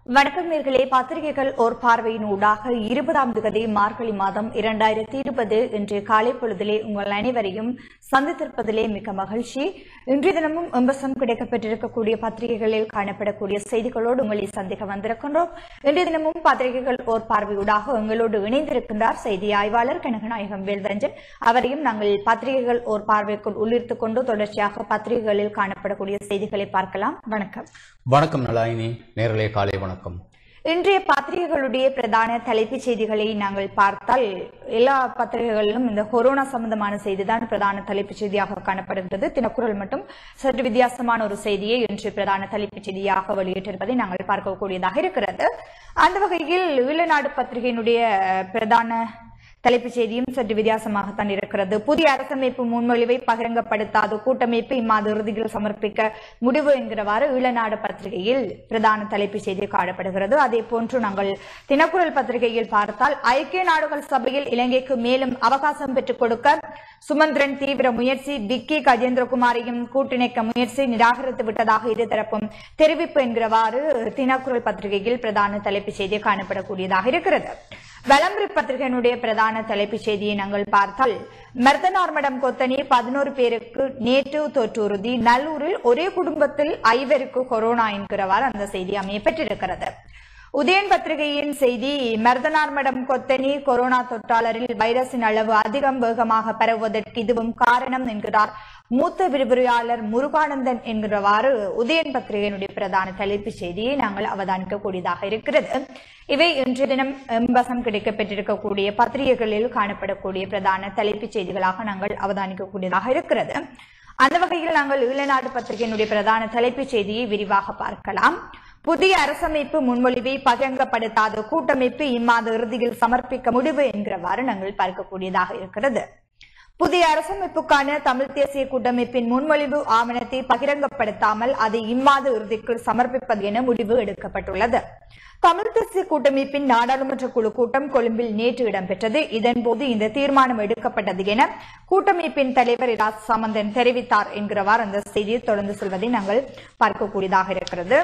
வணக்கம் நேர்களே பத்திரிகைகள் ஓர் பார்வையினூடாக இருபதாம் திகதி மார்கழி மாதம் இரண்டாயிரத்தி இருபது இன்று காலை பொழுதிலே உங்கள் அனைவரையும் சந்தித்திருப்பதிலே மிக்க மகிழ்ச்சி இன்றைய தினமும் எம்பசம் கிடைக்கப்பெற்றிருக்கக்கூடிய பத்திரிகைகளில் காணப்படக்கூடிய செய்திகளோடு உங்களை சந்திக்க வந்திருக்கின்றோம் இன்றைய தினமும் பத்திரிகைகள் ஓர் பார்வையூடாக எங்களோடு இணைந்திருக்கின்றார் செய்தி ஆய்வாளர் கனகநாயகம் வேல்ரஞ்சன் அவரையும் நாங்கள் பத்திரிகைகள் ஓர் பார்வைக்குள் உள்ளிருத்துக் கொண்டு தொடர்ச்சியாக பத்திரிகைகளில் காணப்படக்கூடிய செய்திகளை பார்க்கலாம் வணக்கம் வணக்கம் நலாயினி நேரலே காலை வணக்கம் இன்றைய பத்திரிகைகளுடைய பிரதான தலைப்புச் செய்திகளை நாங்கள் பார்த்தால் எல்லா பத்திரிகைகளிலும் இந்த கொரோனா சம்பந்தமான செய்திதான் பிரதான தலைப்புச் செய்தியாக காணப்படுகிறது தினக்குரல் மட்டும் சற்று வித்தியாசமான ஒரு செய்தியை இன்று பிரதான தலைப்புச் செய்தியாக வெளியிட்டிருப்பதை நாங்கள் பார்க்கக்கூடியதாக இருக்கிறது அந்த வகையில் ஈழநாடு பத்திரிகையினுடைய பிரதான தலைப்புச் செய்தியும் சற்று வித்தியாசமாகத்தான் இருக்கிறது புதிய அரசமைப்பு முன்மொழிவை பகிரங்கப்படுத்தாத கூட்டமைப்பு இம்மாத இறுதியில் சமர்ப்பிக்க முடிவு என்கிறவாறு ஈழநாடு பத்திரிகையில் பிரதான தலைப்புச் செய்தி காணப்படுகிறது அதே போன்று நாங்கள் தினக்குரல் பத்திரிகையில் பார்த்தால் ஐக்கிய நாடுகள் சபையில் இலங்கைக்கு மேலும் அவகாசம் பெற்றுக் கொடுக்க சுமந்திரன் தீவிர முயற்சி விக்கி கஜேந்திரகுமாரையும் கூட்டிணைக்க முயற்சி நிராகரித்து விட்டதாக இருதரப்பும் தெரிவிப்பு என்கிறவாறு தினக்குரல் பத்திரிகையில் பிரதான தலைப்புச் செய்தி காணப்படக்கூடியதாக இருக்கிறது விளம்பரி பத்திரிகையினுடைய பிரதான தலைப்புச் செய்தியை நாங்கள் பார்த்தால் மர்தனார்மடம் கொத்தனி பதினோரு பேருக்கு நேற்று தொற்று உறுதி நல்லூரில் ஒரே குடும்பத்தில் ஐவருக்கு கொரோனா என்கிறவாறு அந்த செய்தி அமைய பெற்றிருக்கிறது உதயன் பத்திரிகையின் செய்தி மர்தனார்மடம் கொத்தனி கொரோனா தொற்றாளரில் வைரஸின் அளவு அதிகம் வேகமாக பரவுவதற்கு இதுவும் காரணம் என்கிறார் மூத்த விரிவுரையாளர் முருகானந்தன் என்கிறவாறு உதயன் பத்திரிகையினுடைய பிரதான தலைப்புச் செய்தியை நாங்கள் அவதானிக்கக்கூடியதாக இருக்கிறது இவை இன்றைய தினம் எம்பசம் கிடைக்கப்பெற்றிருக்கக்கூடிய பத்திரிகைகளில் காணப்படக்கூடிய பிரதான தலைப்புச் செய்திகளாக நாங்கள் அவதானிக்கக்கூடியதாக இருக்கிறது அந்த வகையில் நாங்கள் ஈழநாடு பத்திரிகையினுடைய பிரதான தலைப்புச் செய்தியை விரிவாக பார்க்கலாம் புதிய அரசமைப்பு முன்மொழிவை பகிரங்கப்படுத்தாத கூட்டமைப்பு இம்மாத இறுதியில் சமர்ப்பிக்க முடிவு என்கிறவாறு நாங்கள் பார்க்கக்கூடியதாக இருக்கிறது புதிய அரசமைப்புக்கான தமிழ் தேசிய கூட்டமைப்பின் முன்மொழிவு ஆவணத்தை பகிரங்கப்படுத்தாமல் அதை இம்மாத இறுதிக்குள் சமர்ப்பிப்பது என முடிவு எடுக்கப்பட்டுள்ளது தமிழ் தேசிய கூட்டமைப்பின் நாடாளுமன்ற குழு கூட்டம் கொழும்பில் நேற்று இடம்பெற்றது இதன்போது இந்த தீர்மானம் எடுக்கப்பட்டது என கூட்டமைப்பின் தலைவர் இரா சாமந்தன் தெரிவித்தார் என்கிறவாறு அந்த செய்தியை தொடர்ந்து செல்வதை நாங்கள் பார்க்கக்கூடியதாக இருக்கிறது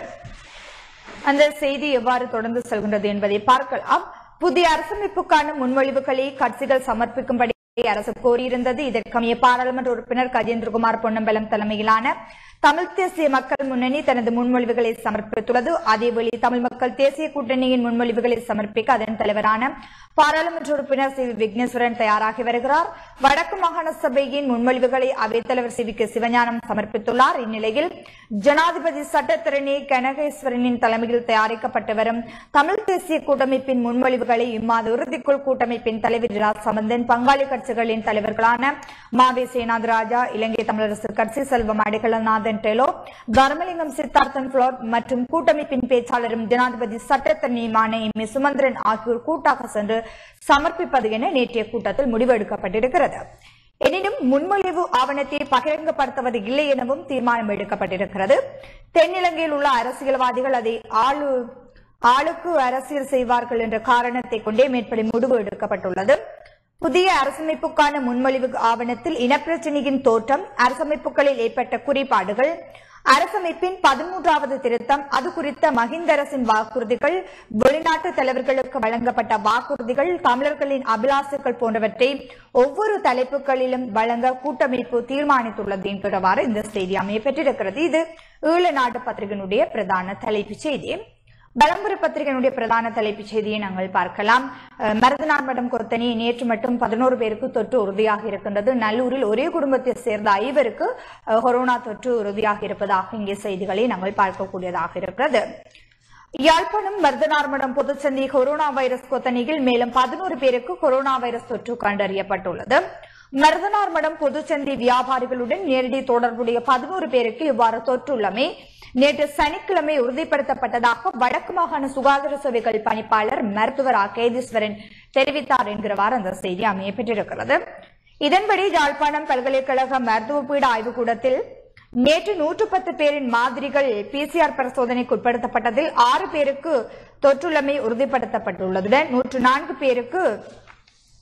அந்த செய்தி எவ்வாறு தொடர்ந்து செல்கின்றது என்பதை பார்க்கலாம் புதிய அரசமைப்புக்கான முன்மொழிவுகளை கட்சிகள் சமர்ப்பிக்கும்படி அரசு கோரியிருந்தது இதற்கமைய பாராளுமன்ற உறுப்பினர் கஜேந்திரகுமார் பொன்னம்பலம் தலைமையிலான தமிழ் தேசிய மக்கள் முன்னணி தனது முன்மொழிவுகளை சமர்ப்பித்துள்ளது அதேவேளை தமிழ் மக்கள் தேசிய கூட்டணியின் முன்மொழிவுகளை சமர்ப்பிக்க அதன் தலைவரான பாராளுமன்ற உறுப்பினர் சி விக்னேஸ்வரன் தயாராகி வருகிறார் வடக்கு மாகாண சபையின் முன்மொழிவுகளை அவைத்தலைவர் சி வி கே சிவஞானம் சமர்ப்பித்துள்ளார் இந்நிலையில் ஜனாதிபதி சட்டத்திரணி கனகேஸ்வரனின் தலைமையில் தயாரிக்கப்பட்டு வரும் தமிழ் தேசிய கூட்டமைப்பின் முன்மொழிவுகளை இம்மாத இறுதிக்குள் கூட்டமைப்பின் தலைவர் இரா சம்பந்தன் பங்காளி கட்சிகளின் தலைவர்களான மாவே சேனாதிராஜா இலங்கை தமிழரசு கட்சி செல்வம் அடிகளநாதன் டெலோ தர்மலிங்கம் சித்தார்த்தன் புளோட் மற்றும் கூட்டமைப்பின் பேச்சாளரும் ஜனாதிபதி சட்டத்தரணியுமான எம் ஏ சுமந்திரன் ஆகியோர் கூட்டாக சென்று சமர்ப்பிப்பது என நேற்றைய கூட்டத்தில் முடிவு எடுக்கப்பட்டிருக்கிறது எனினும் முன்மொழிவு ஆவணத்தை பகிரங்கப்படுத்துவது இல்லை எனவும் தீர்மானம் எடுக்கப்பட்டிருக்கிறது தென்னிலங்கையில் உள்ள அரசியல்வாதிகள் அதை ஆளு ஆளுக்கு அரசியல் செய்வார்கள் என்ற காரணத்தை கொண்டே மேற்படி முடிவு எடுக்கப்பட்டுள்ளது புதிய அரசமைப்புக்கான முன்மொழிவு ஆவணத்தில் இனப்பிரச்சினையின் தோற்றம் அரசமைப்புகளில் ஏற்பட்ட குறைபாடுகள் அரசமைப்பின் பதிமூன்றாவது திருத்தம் அது குறித்த மஹிந்த அரசின் வாக்குறுதிகள் வெளிநாட்டு தலைவர்களுக்கு வழங்கப்பட்ட வாக்குறுதிகள் தமிழர்களின் அபிலாசுகள் போன்றவற்றை ஒவ்வொரு தலைப்புகளிலும் வழங்க கூட்டமைப்பு தீர்மானித்துள்ளது என்கிறவாறு இந்த செய்தி அமைய பெற்றிருக்கிறது இது ஈழ நாடு பத்திரிகையினுடைய பிரதான தலைப்புச் செய்தி பலம்புரி பத்திரிகையினுடைய பிரதான தலைப்புச் செய்தியை நாங்கள் பார்க்கலாம் அஹ், மருதனார்மடம் கொத்தனி நேற்று மட்டும் பதினோரு பேருக்கு தொற்று உறுதியாக இருக்கின்றது நல்லூரில் ஒரே குடும்பத்தை சேர்ந்த ஐவருக்கு அஹ், கொரோனா தொற்று உறுதியாக இருப்பதாக இங்கே செய்திகளை நாங்கள் பார்க்கக்கூடியதாக இருக்கிறது யாழ்ப்பாணம் மருதனார்மடம் பொதுச்சந்தி கொரோனா வைரஸ் கொத்தனியில் மேலும் பதினோரு பேருக்கு கொரோனா வைரஸ் தொற்று கண்டறியப்பட்டுள்ளது மருதனார்மடம் பொதுச்சந்தி வியாபாரிகளுடன் நேரடி தொடர்புடைய பதினோரு பேருக்கு இவ்வாறு தொற்றுள்ளமை நேற்று சனிக்கிழமை உறுதிப்படுத்தப்பட்டதாக வடக்கு மாகாண சுகாதார சேவைகள் பணிப்பாளர் மருத்துவர் ஆ கேதீஸ்வரன் தெரிவித்தார் என்கிறவாறு அந்த செய்தி அமைய பெற்றிருக்கிறது இதன்படி யாழ்ப்பாணம் பல்கலைக்கழக மருத்துவ பீட ஆய்வுக்கூடத்தில் நேற்று நூற்று பத்து பேரின் மாதிரிகள் பிசிஆர் பரிசோதனைக்கு உட்படுத்தப்பட்டதில் ஆறு பேருக்கு தொற்றுள்ளமை உறுதிப்படுத்தப்பட்டுள்ளதுடன் நூற்று நான்கு பேருக்கு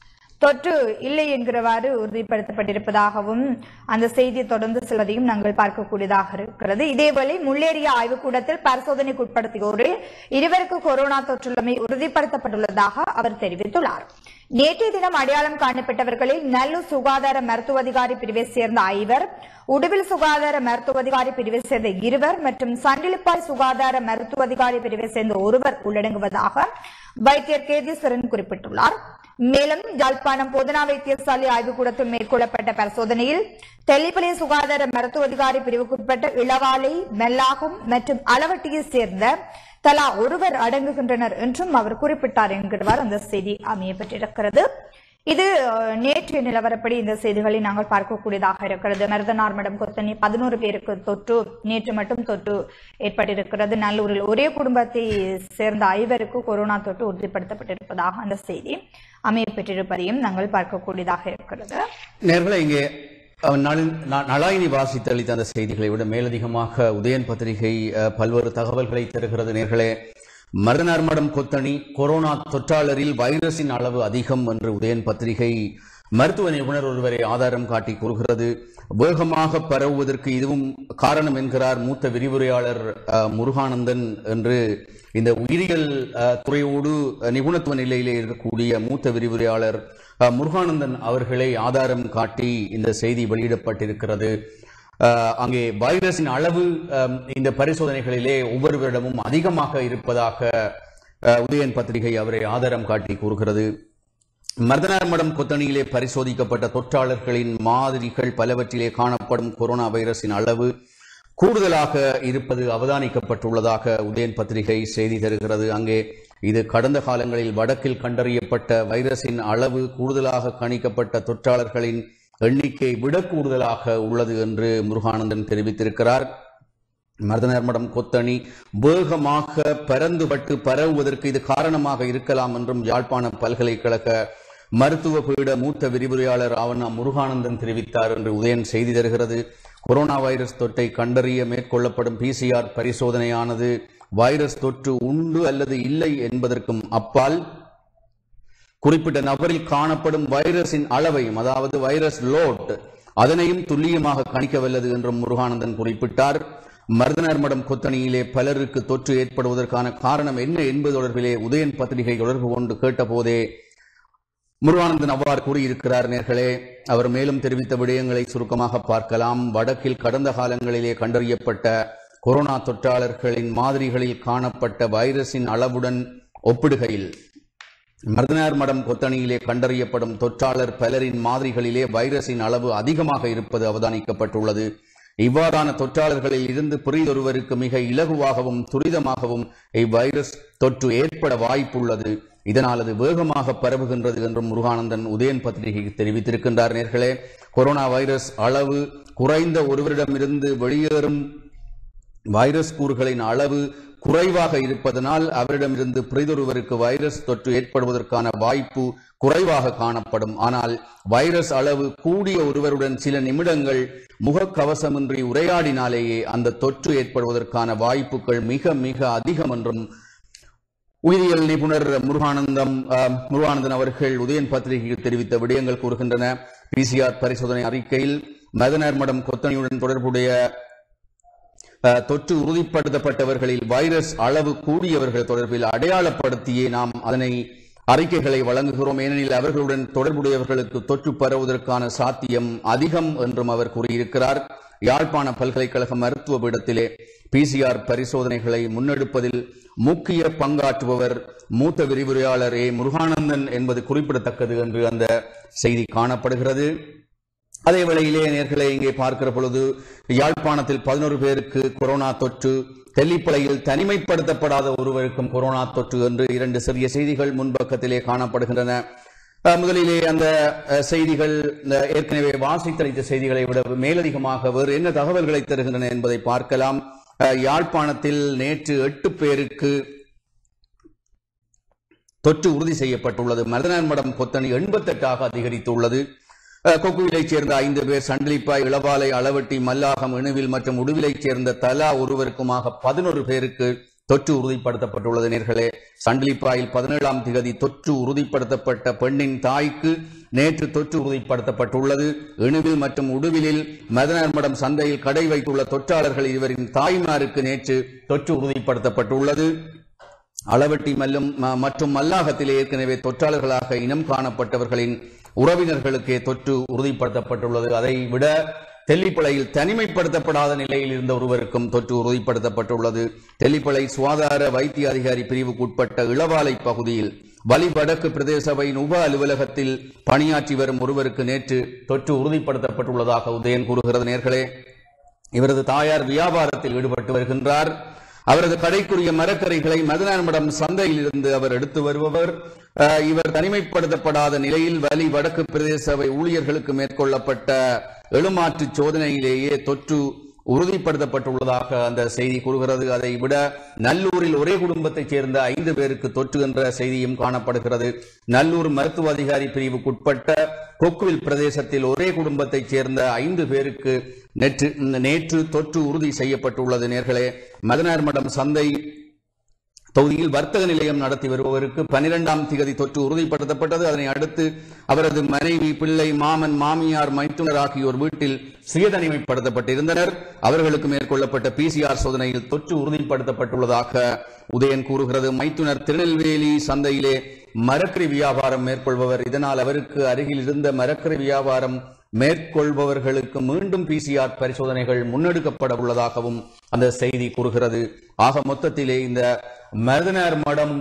தொற்று இல்லை என்கிறவாறு உறுதிப்படுத்தப்பட்டிருப்பதாகவும் அந்த செய்தி தொடர்ந்து செல்வதையும் நாங்கள் பார்க்கக்கூடியதாக இருக்கிறது இதேவேளை முள்ளேறிய ஆய்வுக்கூடத்தில் பரிசோதனைக்கு உட்படுத்தியோரில் இருவருக்கு கொரோனா தொற்றுள்ளமை உறுதிப்படுத்தப்பட்டுள்ளதாக அவர் தெரிவித்துள்ளார் நேற்றைய தினம் அடையாளம் காணப்பட்டவர்களில் நல்லூர் சுகாதார மருத்துவ அதிகாரி பிரிவை சேர்ந்த ஐவர் உடுவில் சுகாதார மருத்துவ அதிகாரி பிரிவை சேர்ந்த இருவர் மற்றும் சண்டிலிப்பாய் சுகாதார மருத்துவ அதிகாரி பிரிவை சேர்ந்த ஒருவர் உள்ளடங்குவதாக வைத்தியர் கேதீஸ்வரன் குறிப்பிட்டுள்ளார் மேலும் யாழ்ப்பாணம் போதனா வைத்தியசாலை ஆய்வுக்கூடத்தில் மேற்கொள்ளப்பட்ட பரிசோதனையில் தெல்லிப்பளை சுகாதார மருத்துவ அதிகாரி பிரிவுக்குட்பட்ட இளவாலை மெல்லாகம் மற்றும் அளவட்டியை சேர்ந்த தலா ஒருவர் அடங்குகின்றனர் என்றும் அவர் குறிப்பிட்டார் என்கிறவாறு அந்த செய்தி அமையப்பட்டிருக்கிறது இது அஹ், நேற்றைய நிலவரப்படி இந்த செய்திகளை நாங்கள் பார்க்கக்கூடியதாக இருக்கிறது மருதனார்மடம் கொத்தனி பதினோரு பேருக்கு தொற்று நேற்று மட்டும் தொற்று ஏற்பட்டிருக்கிறது நல்லூரில் ஒரே குடும்பத்தை சேர்ந்த ஐவருக்கு கொரோனா தொற்று உறுதிப்படுத்தப்பட்டிருப்பதாக அந்த செய்தி அமையப்பெற்றிருப்பதையும் நாங்கள் பார்க்கக்கூடியதாக இருக்கிறது நேர்களை இங்கே அஹ், நளின்- ந- நளாயினி வாசித்து அளித்த அந்த செய்திகளை விட மேலதிகமாக உதயன் பத்திரிகை அஹ், பல்வேறு தகவல்களை தருகிறது நேர்களே மருதனார்மடம் கொத்தணி கொரோனா தொற்றாளரில் வைரஸின் அளவு அதிகம் என்று உதயன் பத்திரிகை மருத்துவ நிபுணர் ஒருவரை ஆதாரம் காட்டி கூறுகிறது வேகமாக பரவுவதற்கு இதுவும் காரணம் என்கிறார் மூத்த விரிவுரையாளர் அஹ், முருகானந்தன் என்று இந்த உயிரியல் அஹ், துறையோடு அஹ், நிபுணத்துவ நிலையிலே இருக்கக்கூடிய மூத்த விரிவுரையாளர் அஹ், முருகானந்தன் அவர்களை ஆதாரம் காட்டி இந்த செய்தி வெளியிடப்பட்டிருக்கிறது அஹ், அங்கே வைரஸின் அளவு அஹ், இந்த பரிசோதனைகளிலே ஒவ்வொருவரிடமும் அதிகமாக இருப்பதாக அஹ், உதயன் பத்திரிகை அவரை ஆதாரம் காட்டி கூறுகிறது மருதனார்மடம் கொத்தணியிலே பரிசோதிக்கப்பட்ட தொற்றாளர்களின் மாதிரிகள் பலவற்றிலே காணப்படும் கொரோனா வைரஸின் அளவு கூடுதலாக இருப்பது அவதானிக்கப்பட்டுள்ளதாக உதயன் பத்திரிகை செய்தி தருகிறது அங்கே இது கடந்த காலங்களில் வடக்கில் கண்டறியப்பட்ட வைரஸின் அளவு கூடுதலாக கணிக்கப்பட்ட தொற்றாளர்களின் எண்ணிக்கை விட கூடுதலாக உள்ளது என்று முருகானந்தன் தெரிவித்திருக்கிறார் மருதநர்மடம் கொத்தணி வேகமாக பரந்துபட்டு பரவுவதற்கு இது காரணமாக இருக்கலாம் என்றும் யாழ்ப்பாண பல்கலைக்கழக மருத்துவ பீட மூத்த விரிவுரையாளர் ஆவண்ணா முருகானந்தன் தெரிவித்தார் என்று உதயன் செய்தி தருகிறது கொரோனா வைரஸ் தொற்றை கண்டறிய மேற்கொள்ளப்படும் பிசிஆர் பரிசோதனையானது வைரஸ் தொற்று உண்டு அல்லது இல்லை என்பதற்கும் அப்பால் குறிப்பிட்ட நபரில் காணப்படும் வைரஸின் அளவையும் அதாவது வைரஸ் லோட் அதனையும் துல்லியமாக கணிக்க வல்லது என்றும் முருகானந்தன் குறிப்பிட்டார் மருதனர்மடம் கொத்தணியிலே பலருக்கு தொற்று ஏற்படுவதற்கான காரணம் என்ன என்பது தொடர்பிலே உதயன் பத்திரிகை தொடர்பு கொண்டு கேட்டபோதே முருகானந்தன் அவ்வாறு கூறியிருக்கிறார் நேர்களே அவர் மேலும் தெரிவித்த விடயங்களை சுருக்கமாக பார்க்கலாம் வடக்கில் கடந்த காலங்களிலே கண்டறியப்பட்ட கொரோனா தொற்றாளர்களின் மாதிரிகளில் காணப்பட்ட வைரஸின் அளவுடன் ஒப்பிடுகையில் மருதனார் மடம் கொத்தணியிலே கண்டறியப்படும் தொற்றாளர் பலரின் மாதிரிகளிலே வைரஸின் அளவு அதிகமாக இருப்பது அவதானிக்கப்பட்டுள்ளது இவ்வாறான தொற்றாளர்களில் இருந்து பிறிதொருவருக்கு மிக இலகுவாகவும் துரிதமாகவும் இவ்வைரஸ் தொற்று ஏற்பட வாய்ப்புள்ளது இதனால் அது வேகமாக பரவுகின்றது என்றும் முருகானந்தன் உதயன் பத்திரிகைக்கு தெரிவித்திருக்கின்றார் நேர்களே கொரோனா வைரஸ் அளவு குறைந்த ஒருவரிடமிருந்து வெளியேறும் வைரஸ் கூறுகளின் அளவு குறைவாக இருப்பதனால் அவரிடமிருந்து பிறிதொருவருக்கு வைரஸ் தொற்று ஏற்படுவதற்கான வாய்ப்பு குறைவாக காணப்படும் ஆனால் வைரஸ் அளவு கூடிய ஒருவருடன் சில நிமிடங்கள் முகக்கவசமின்றி உரையாடினாலேயே அந்த தொற்று ஏற்படுவதற்கான வாய்ப்புகள் மிக மிக அதிகம் என்றும் உயிரியல் நிபுணர் முருகானந்தம் அஹ், முருகானந்தன் அவர்கள் உதயன் பத்திரிகைக்கு தெரிவித்த விடயங்கள் கூறுகின்றன பிசிஆர் பரிசோதனை அறிக்கையில் மதனர் மடம் கொத்தணியுடன் தொடர்புடைய அஹ், தொற்று உறுதிப்படுத்தப்பட்டவர்களில் வைரஸ் அளவு கூடியவர்கள் தொடர்பில் அடையாளப்படுத்தியே நாம் அதனை அறிக்கைகளை வழங்குகிறோம் ஏனெனில் அவர்களுடன் தொடர்புடையவர்களுக்கு தொற்று பரவுவதற்கான சாத்தியம் அதிகம் என்றும் அவர் கூறியிருக்கிறார் யாழ்ப்பாண பல்கலைக்கழக மருத்துவ பீடத்திலே பிசிஆர் பரிசோதனைகளை முன்னெடுப்பதில் முக்கிய பங்காற்றுபவர் மூத்த விரிவுரையாளர் ஏ முருகானந்தன் என்பது குறிப்பிடத்தக்கது என்று அந்த செய்தி காணப்படுகிறது அதே வேளையிலே நேர்களை இங்கே பார்க்கிற பொழுது யாழ்ப்பாணத்தில் பதினோரு பேருக்கு கொரோனா தொற்று தெல்லிப்பளையில் தனிமைப்படுத்தப்படாத ஒருவருக்கும் கொரோனா தொற்று என்று இரண்டு சிறிய செய்திகள் முன்பக்கத்திலே காணப்படுகின்றன அஹ், முதலிலே அந்த அஹ், செய்திகள் இந்த ஏற்கனவே வாசித்தளித்த செய்திகளை விட மேலதிகமாக வேறு என்ன தகவல்களை தருகின்றன என்பதை பார்க்கலாம் அஹ், யாழ்ப்பாணத்தில் நேற்று எட்டு பேருக்கு தொற்று உறுதி செய்யப்பட்டுள்ளது மருதனார் மடம் கொத்தணி எண்பத்தெட்டாக அதிகரித்துள்ளது அஹ், கொக்குவிலைச் சேர்ந்த ஐந்து பேர் சண்டிலிப்பாய் இளவாலை அளவட்டி மல்லாகம் இணுவில் மற்றும் உடுவிலைச் சேர்ந்த தலா ஒருவருக்குமாக பதினொரு பேருக்கு தொற்று உறுதிப்படுத்தப்பட்டுள்ளது நேர்களே சண்டிலிப்பாயில் பதினேழாம் திகதி தொற்று உறுதிப்படுத்தப்பட்ட பெண்ணின் தாய்க்கு நேற்று தொற்று உறுதிப்படுத்தப்பட்டுள்ளது இணுவில் மற்றும் உடுவிலில் மதனர்மடம் சந்தையில் கடை வைத்துள்ள தொற்றாளர்கள் இவரின் தாய்மாருக்கு நேற்று தொற்று உறுதிப்படுத்தப்பட்டுள்ளது அளவட்டி மல்லும் ம- மற்றும் மல்லாகத்திலே ஏற்கனவே தொற்றாளர்களாக இனம் காணப்பட்டவர்களின் உறவினர்களுக்கே தொற்று உறுதிப்படுத்தப்பட்டுள்ளது அதை விட தெல்லிப்பளையில் தனிமைப்படுத்தப்படாத நிலையில் இருந்த ஒருவருக்கும் தொற்று உறுதிப்படுத்தப்பட்டுள்ளது தெல்லிப்பளை சுகாதார வைத்திய அதிகாரி பிரிவுக்குட்பட்ட இளவாலை பகுதியில் வலி வடக்கு பிரதேச சபையின் உப அலுவலகத்தில் பணியாற்றி வரும் ஒருவருக்கு நேற்று தொற்று உறுதிப்படுத்தப்பட்டுள்ளதாக உதயன் கூறுகிறது நேர்களே இவரது தாயார் வியாபாரத்தில் ஈடுபட்டு வருகின்றார் அவரது கடைக்குரிய மரக்கரைகளை மதுரான்படம் சந்தையில் இருந்து அவர் எடுத்து வருபவர் அஹ், இவர் தனிமைப்படுத்தப்படாத நிலையில் வலி வடக்கு பிரதேச சபை ஊழியர்களுக்கு மேற்கொள்ளப்பட்ட எழுமாற்று சோதனையிலேயே தொற்று உறுதிப்படுத்தப்பட்டுள்ளதாக அந்த செய்தி கூறுகிறது அதை விட நல்லூரில் ஒரே குடும்பத்தைச் சேர்ந்த ஐந்து பேருக்கு தொற்று என்ற செய்தியும் காணப்படுகிறது நல்லூர் மருத்துவ அதிகாரி பிரிவுக்குட்பட்ட கொக்குவில் பிரதேசத்தில் ஒரே குடும்பத்தைச் சேர்ந்த ஐந்து பேருக்கு நேற்று நேற்று தொற்று உறுதி செய்யப்பட்டுள்ளது நேர்களே மதனார்மடம் சந்தை தொகுதியில் வர்த்தக நிலையம் நடத்தி வருபவருக்கு பனிரெண்டாம் திகதி தொற்று உறுதிப்படுத்தப்பட்டது அதனை அடுத்து அவரது மனைவி பிள்ளை மாமன் மாமியார் மைத்துனர் ஆகியோர் வீட்டில் சுய தனிமைப்படுத்தப்பட்டிருந்தனர் அவர்களுக்கு மேற்கொள்ளப்பட்ட பிசிஆர் சோதனையில் தொற்று உறுதிப்படுத்தப்பட்டுள்ளதாக உதயன் கூறுகிறது மைத்துனர் திருநெல்வேலி சந்தையிலே மரக்கறி வியாபாரம் மேற்கொள்பவர் இதனால் அவருக்கு அருகில் இருந்த மரக்கறி வியாபாரம் மேற்கொள்பவர்களுக்கு மீண்டும் பிசிஆர் பரிசோதனைகள் முன்னெடுக்கப்பட உள்ளதாகவும் அந்த செய்தி கூறுகிறது ஆக மொத்தத்திலே இந்த மருதனார் மடம்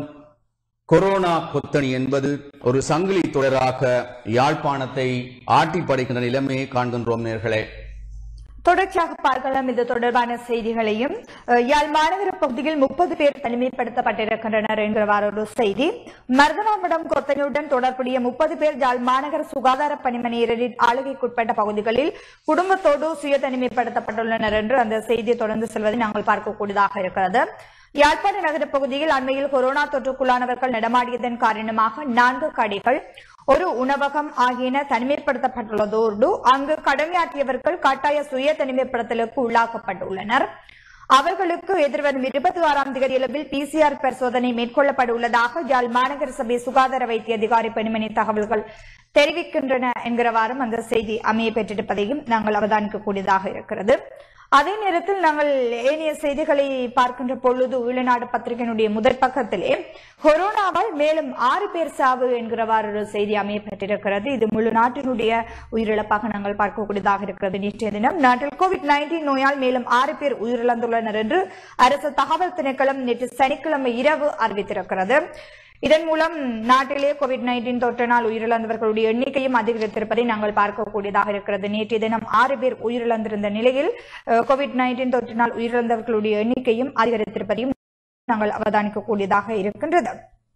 கொரோனா கொத்தணி என்பது ஒரு சங்கிலி தொடராக யாழ்ப்பாணத்தை ஆட்டி படைக்கின்ற நிலைமையை காண்கின்றோம் நேர்களே தொடர்ச்சியாக பார்க்கலாம் இது தொடர்பான செய்திகளையும் அஹ், யாழ் மாநகர பகுதியில் முப்பது பேர் தனிமைப்படுத்தப்பட்டிருக்கின்றனர் என்கிறவாறு ஒரு செய்தி மருதனாமடம் கொத்தனையுடன் தொடர்புடைய முப்பது பேர் யாழ் மாநகர சுகாதார பணிமனையரின் ஆளுகைக்குட்பட்ட பகுதிகளில் குடும்பத்தோடு சுய தனிமைப்படுத்தப்பட்டுள்ளனர் என்று அந்த செய்தி தொடர்ந்து செல்வதை நாங்கள் பார்க்கக்கூடியதாக இருக்கிறது யாழ்ப்பாண நகர பகுதியில் அண்மையில் கொரோனா தொற்றுக்குள்ளானவர்கள் நடமாடியதன் காரணமாக நான்கு கடைகள் ஒரு உணவகம் ஆகியன தனிமைப்படுத்தப்பட்டுள்ளதோடு அங்கு கடமையாற்றியவர்கள் கட்டாய சுய தனிமைப்படுத்தலுக்கு உள்ளாக்கப்பட்டுள்ளனர் அவர்களுக்கு எதிர்வரும் இருபத்தி ஆறாம் தேதி அளவில் பிசிஆர் பரிசோதனை மேற்கொள்ளப்பட உள்ளதாக யாழ் மாநகர சபை சுகாதார வைத்திய அதிகாரி பணிமனை தகவல்கள் தெரிவிக்கின்றன என்கிறவாறும் அந்த செய்தி அமைய பெற்றிருப்பதையும் நாங்கள் அவதானிக்கக்கூடியதாக இருக்கிறது அதே நேரத்தில் நாங்கள் ஏனைய செய்திகளை பார்க்கின்ற பொழுது ஈழநாடு பத்திரிகையினுடைய முதற் பக்கத்திலே கொரோனாவால் மேலும் ஆறு பேர் சாவு என்கிறவாறு ஒரு செய்தி அமைய பெற்றிருக்கிறது இது முழு நாட்டினுடைய உயிரிழப்பாக நாங்கள் பார்க்கக்கூடியதாக இருக்கிறது நேற்றைய தினம் நாட்டில் கோவிட் நைன்டீன் நோயால் மேலும் ஆறு பேர் உயிரிழந்துள்ளனர் என்று அரசு தகவல் திணைக்களம் நேற்று சனிக்கிழமை இரவு அறிவித்திருக்கிறது இதன் மூலம் நாட்டிலே கோவிட் நைன்டீன் தொற்றினால் உயிரிழந்தவர்களுடைய எண்ணிக்கையும் அதிகரித்திருப்பதை நாங்கள் பார்க்கக்கூடியதாக இருக்கிறது நேற்றைய தினம் ஆறு பேர் உயிரிழந்திருந்த நிலையில் அஹ், கோவிட் நைன்டீன் தொற்றினால் உயிரிழந்தவர்களுடைய எண்ணிக்கையும் அதிகரித்திருப்பதையும் நாங்கள் அவதானிக்கக்கூடியதாக இருக்கின்றது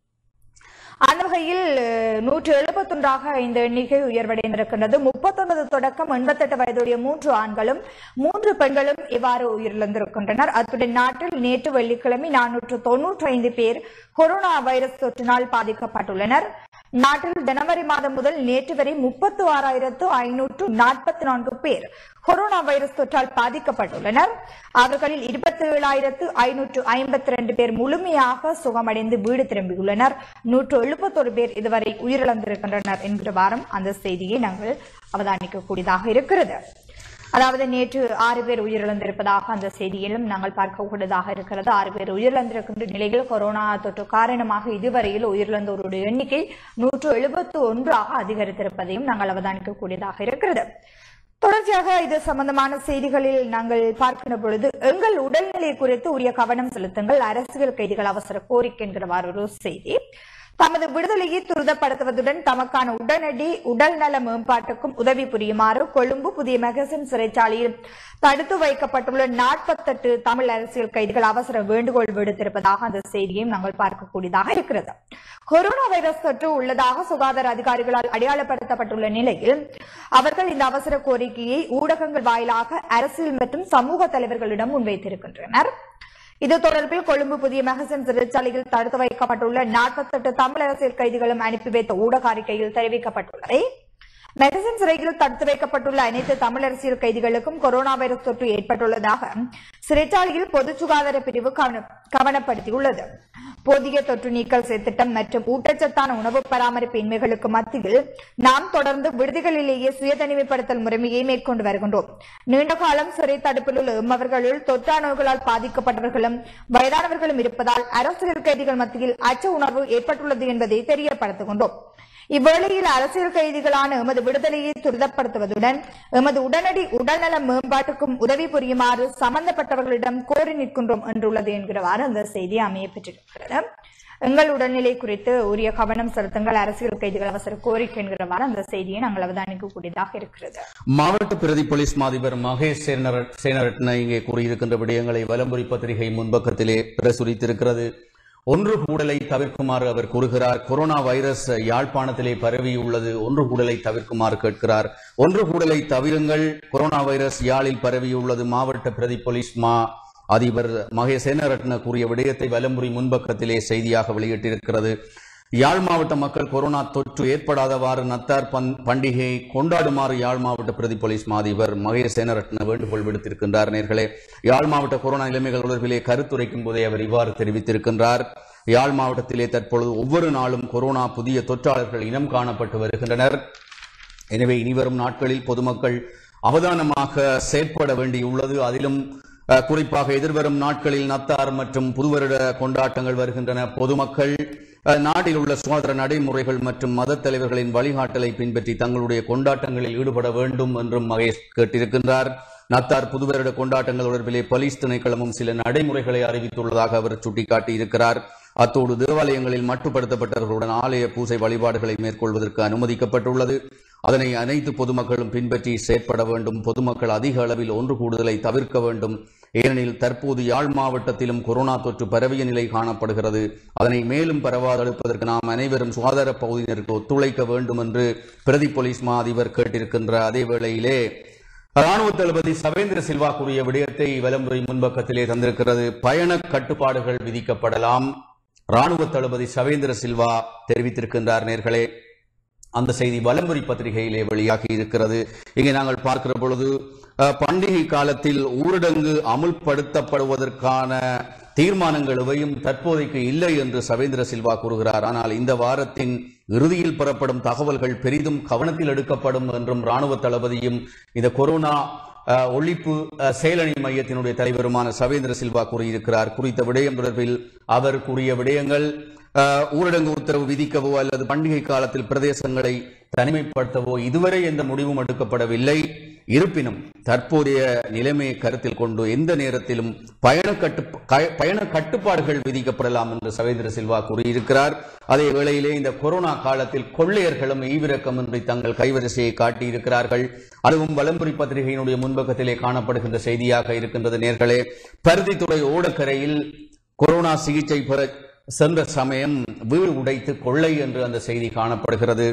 அந்த வகையில் அஹ், நூற்று எழுபத்தொன்றாக இந்த எண்ணிக்கை உயர்வடைந்திருக்கின்றது முப்பத்தொன்பது தொடக்கம் எண்பத்தெட்டு வயதுடைய மூன்று ஆண்களும் மூன்று பெண்களும் இவ்வாறு உயிரிழந்திருக்கின்றனர் அத்துடன் நாட்டில் நேற்று வெள்ளிக்கிழமை நானூற்று தொன்னூற்றி ஐந்து பேர் கொரோனா வைரஸ் தொற்றினால் பாதிக்கப்பட்டுள்ளனர் நாட்டில் ஜனவரி மாதம் முதல் நேற்று வரை முப்பத்து ஆறாயிரத்து ஐநூற்று நாற்பத்தி நான்கு பேர் கொரோனா வைரஸ் தொற்றால் பாதிக்கப்பட்டுள்ளனர் அவர்களில் இருபத்தி ஏழாயிரத்து ஐநூற்று ஐம்பத்தி ரெண்டு பேர் முழுமையாக சுகமடைந்து வீடு திரும்பியுள்ளனர் நூற்று எழுபத்தொரு பேர் இதுவரை உயிரிழந்திருக்கின்றனர் என்கிற வாரம் அந்த செய்தியை நாங்கள் அவதானிக்கக்கூடியதாக இருக்கிறது அதாவது நேற்று ஆறு பேர் உயிரிழந்திருப்பதாக அந்த செய்தியிலும் நாங்கள் பார்க்கக்கூடியதாக இருக்கிறது ஆறு பேர் உயிரிழந்திருக்கின்ற நிலையில் கொரோனா தொற்று காரணமாக இதுவரையில் உயிரிழந்தோருடைய எண்ணிக்கை நூற்று எழுபத்து ஒன்றாக அதிகரித்திருப்பதையும் நாங்கள் அவதானிக்கக்கூடியதாக இருக்கிறது தொடர்ச்சியாக இது சம்பந்தமான செய்திகளில் நாங்கள் பார்க்கின்ற பொழுது எங்கள் உடல்நிலை குறித்து உரிய கவனம் செலுத்துங்கள் அரசியல் கைதிகள் அவசர கோரிக்கை என்கிறவாறு ஒரு செய்தி தமது விடுதலையை துரிதப்படுத்துவதுடன் தமக்கான உடனடி உடல் நல மேம்பாட்டுக்கும் உதவி புரியுமாறு கொழும்பு புதிய மெகசின் சிறைச்சாலையில் தடுத்து வைக்கப்பட்டுள்ள நாற்பத்தெட்டு தமிழ் அரசியல் கைதிகள் அவசர வேண்டுகோள் விடுத்திருப்பதாக அந்த செய்தியையும் நாங்கள் பார்க்கக்கூடியதாக இருக்கிறது கொரோனா வைரஸ் தொற்று உள்ளதாக சுகாதார அதிகாரிகளால் அடையாளப்படுத்தப்பட்டுள்ள நிலையில் அவர்கள் இந்த அவசர கோரிக்கையை ஊடகங்கள் வாயிலாக அரசியல் மற்றும் சமூக தலைவர்களிடம் முன்வைத்திருக்கின்றனர் இது தொடர்பில் கொழும்பு புதிய மகசன் சிறைச்சாலையில் தடுத்து வைக்கப்பட்டுள்ள நாற்பத்தெட்டு தமிழ் அரசியல் கைதிகளும் அனுப்பி வைத்த ஊடக அறிக்கையில் தெரிவிக்கப்பட்டுள்ளதை மெகசின் சிறையில் தடுத்து வைக்கப்பட்டுள்ள அனைத்து தமிழ் அரசியல் கைதிகளுக்கும் கொரோனா வைரஸ் தொற்று ஏற்பட்டுள்ளதாக சிறைச்சாலையில் பொது சுகாதார பிரிவு கவன- கவனப்படுத்தியுள்ளது போதிய தொற்று நீக்கல் திட்டம் மற்றும் ஊட்டச்சத்தான உணவு பராமரிப்பு இன்மைகளுக்கு மத்தியில் நாம் தொடர்ந்து விடுதிகளிலேயே சுய தனிமைப்படுத்தல் முறைமையை மேற்கொண்டு வருகின்றோம் நீண்ட காலம் சிறை தடுப்பில் உள்ள எம்மவர்களுள் தொற்றா நோய்களால் பாதிக்கப்பட்டவர்களும் வயதானவர்களும் இருப்பதால் அரசியல் கைதிகள் மத்தியில் அச்ச உணர்வு ஏற்பட்டுள்ளது என்பதை தெரியப்படுத்துகின்றோம் இவ்வேளையில் அரசியல் கைதிகளான எமது விடுதலையை துரிதப்படுத்துவதுடன் எமது உடனடி உடல்நல மேம்பாட்டுக்கும் உதவி புரியுமாறு சம்பந்தப்பட்டவர்களிடம் கோரி நிற்கின்றோம் என்றுள்ளது என்கிறவாறு அந்த செய்தி அமைய பெற்றிருக்கிறது எங்கள் உடல்நிலை குறித்து உரிய கவனம் செலுத்துங்கள் அரசியல் கைதிகள் அவசர கோரிக்கை என்கிறவாறு அந்த செய்தியை நாங்கள் அவதானிக்கக்கூடியதாக இருக்கிறது மாவட்ட பிரதி போலீஸ் மாதிபர் மகேஷ் சேனர- சேனரட்ன இங்கே கூறியிருக்கின்ற விடயங்களை வலம்புரி பத்திரிகை முன்பக்கத்திலே பிரசுரித்திருக்கிறது ஒன்று கூடலை தவிர்க்குமாறு அவர் கூறுகிறார் கொரோனா வைரஸ் யாழ்ப்பாணத்திலே பரவியுள்ளது ஒன்று கூடலை தவிர்க்குமாறு கேட்கிறார் ஒன்று கூடலை தவிருங்கள் கொரோனா வைரஸ் யாழில் பரவியுள்ளது மாவட்ட பிரதி போலீஸ் மா அதிபர் மகேஷ் சேனரட்ன கூறிய விடயத்தை வலம்புரி முன்பக்கத்திலே செய்தியாக வெளியிட்டிருக்கிறது யாழ் மாவட்ட மக்கள் கொரோனா தொற்று ஏற்படாதவாறு நத்தார் பந்- பண்டிகையை கொண்டாடுமாறு யாழ் மாவட்ட பிரதி போலீஸ் மாதிபர் மகேஷ் சேனரட்ன வேண்டுகோள் விடுத்திருக்கின்றார் நேர்களே யாழ் மாவட்ட கொரோனா நிலைமைகள் தொடர்பிலே கருத்துரைக்கும் போதே அவர் இவ்வாறு தெரிவித்திருக்கின்றார் யாழ் மாவட்டத்திலே தற்பொழுது ஒவ்வொரு நாளும் கொரோனா புதிய தொற்றாளர்கள் இனம் காணப்பட்டு வருகின்றனர் எனவே இனிவரும் நாட்களில் பொதுமக்கள் அவதானமாக செயற்பட வேண்டியுள்ளது அதிலும் அஹ், குறிப்பாக எதிர்வரும் நாட்களில் நத்தார் மற்றும் புதுவருட கொண்டாட்டங்கள் வருகின்றன பொதுமக்கள் அஹ், நாட்டில் உள்ள சுகாதார நடைமுறைகள் மற்றும் மதத் தலைவர்களின் வழிகாட்டலை பின்பற்றி தங்களுடைய கொண்டாட்டங்களில் ஈடுபட வேண்டும் என்றும் மகேஷ் கேட்டிருக்கின்றார் நத்தார் புதுவருட கொண்டாட்டங்கள் தொடர்பிலே போலீஸ் திணைக்களமும் சில நடைமுறைகளை அறிவித்துள்ளதாக அவர் சுட்டிக்காட்டியிருக்கிறார் அத்தோடு தேவாலயங்களில் மட்டுப்படுத்தப்பட்டவர்களுடன் ஆலய பூசை வழிபாடுகளை மேற்கொள்வதற்கு அனுமதிக்கப்பட்டுள்ளது அதனை அனைத்து பொதுமக்களும் பின்பற்றி செயற்பட வேண்டும் பொதுமக்கள் அதிக அளவில் ஒன்று கூடுதலை தவிர்க்க வேண்டும் ஏனெனில் தற்போது யாழ் மாவட்டத்திலும் கொரோனா தொற்று பரவிய நிலை காணப்படுகிறது அதனை மேலும் பரவாது தடுப்பதற்கு நாம் அனைவரும் சுகாதார பகுதியினருக்கு ஒத்துழைக்க வேண்டும் என்று பிரதி போலீஸ் மா அதிபர் கேட்டிருக்கின்ற அதே வேளையிலே ராணுவ தளபதி சவேந்திர சில்வா கூறிய விடயத்தை வலம்புரை முன்பக்கத்திலே தந்திருக்கிறது பயண கட்டுப்பாடுகள் விதிக்கப்படலாம் ராணுவ தளபதி சவேந்திர சில்வா தெரிவித்திருக்கின்றார் நேர்களே அந்த செய்தி வலம்புரி பத்திரிகையிலே வெளியாகி இருக்கிறது இங்கே நாங்கள் பார்க்கிற பொழுது அஹ், பண்டிகை காலத்தில் ஊரடங்கு அமுல்படுத்தப்படுவதற்கான தீர்மானங்கள் எவையும் தற்போதைக்கு இல்லை என்று சவேந்திர சில்வா கூறுகிறார் ஆனால் இந்த வாரத்தின் இறுதியில் பெறப்படும் தகவல்கள் பெரிதும் கவனத்தில் எடுக்கப்படும் என்றும் ராணுவ தளபதியும் இந்த கொரோனா அஹ், ஒழிப்பு அஹ், செயலணி மையத்தினுடைய தலைவருமான சவேந்திர சில்வா கூறியிருக்கிறார் குறித்த விடயம் தொடர்பில் அவர் கூறிய விடயங்கள் அஹ், ஊரடங்கு உத்தரவு விதிக்கவோ அல்லது பண்டிகை காலத்தில் பிரதேசங்களை தனிமைப்படுத்தவோ இதுவரை எந்த முடிவும் எடுக்கப்படவில்லை இருப்பினும் தற்போதைய நிலைமையை கருத்தில் கொண்டு எந்த நேரத்திலும் பயண கட்டு க- பயண கட்டுப்பாடுகள் விதிக்கப்படலாம் என்று சவேந்திர சில்வா கூறியிருக்கிறார் அதே வேளையிலே இந்த கொரோனா காலத்தில் கொள்ளையர்களும் ஈவிரக்கமின்றி தங்கள் கைவரிசையை காட்டியிருக்கிறார்கள் அதுவும் வலம்புரி பத்திரிகையினுடைய முன்பக்கத்திலே காணப்படுகின்ற செய்தியாக இருக்கின்றது நேர்களே பருத்தித்துறை ஓடக்கரையில் கொரோனா சிகிச்சை பெற சென்ற சமயம் வீடு உடைத்து கொள்ளை என்று அந்த செய்தி காணப்படுகிறது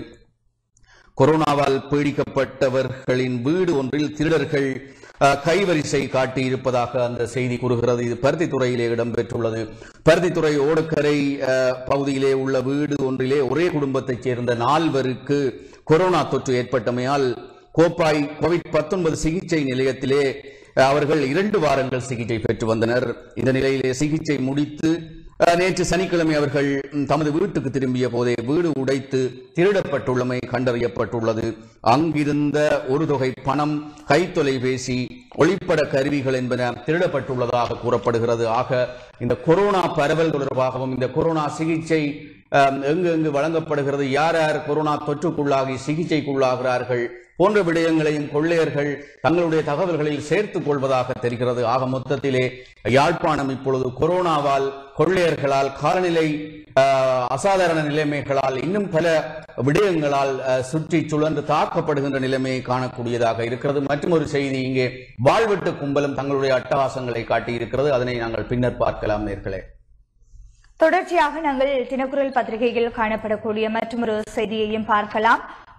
கொரோனாவால் பீடிக்கப்பட்டவர்களின் வீடு ஒன்றில் திருடர்கள் அஹ், கைவரிசை காட்டியிருப்பதாக அந்த செய்தி கூறுகிறது இது பருத்தித்துறையிலே இடம்பெற்றுள்ளது பருத்தித்துறை ஓடக்கரை அஹ், பகுதியிலே உள்ள வீடு ஒன்றிலே ஒரே குடும்பத்தைச் சேர்ந்த நால்வருக்கு கொரோனா தொற்று ஏற்பட்டமையால் கோப்பாய் கோவிட் 19 சிகிச்சை நிலையத்திலே அஹ், அவர்கள் இரண்டு வாரங்கள் சிகிச்சை பெற்று வந்தனர் இந்த நிலையிலே சிகிச்சை முடித்து அஹ், நேற்று சனிக்கிழமை அவர்கள் ம், தமது வீட்டுக்கு திரும்பிய போதே வீடு உடைத்து திருடப்பட்டுள்ளமை கண்டறியப்பட்டுள்ளது அங்கிருந்த ஒரு தொகை பணம் கைத்தொலைபேசி ஒளிப்பட கருவிகள் என்பன திருடப்பட்டுள்ளதாக கூறப்படுகிறது ஆக இந்த கொரோனா பரவல் தொடர்பாகவும் இந்த கொரோனா சிகிச்சை அஹ், எங்கு எங்கு வழங்கப்படுகிறது யார் யார் கொரோனா தொற்றுக்குள்ளாகி சிகிச்சைக்குள்ளாகிறார்கள் போன்ற விடயங்களையும் கொள்ளையர்கள் தங்களுடைய தகவல்களில் சேர்த்துக் கொள்வதாக தெரிகிறது ஆக மொத்தத்திலே யாழ்ப்பாணம் இப்பொழுது கொரோனாவால் கொள்ளையர்களால் காலநிலை அஹ், அசாதாரண நிலைமைகளால் இன்னும் பல விடயங்களால் அஹ், சுற்றி சுழன்று தாக்கப்படுகின்ற நிலைமையை காணக்கூடியதாக இருக்கிறது மற்றும் ஒரு செய்தி இங்கே வாழ்வெட்டு கும்பலும் தங்களுடைய அட்டகாசங்களை காட்டியிருக்கிறது அதனை நாங்கள் பின்னர் பார்க்கலாம் நேர்களே தொடர்ச்சியாக நாங்கள் தினக்குரல் பத்திரிகையில் காணப்படக்கூடிய மற்றொரு செய்தியையும் பார்க்கலாம்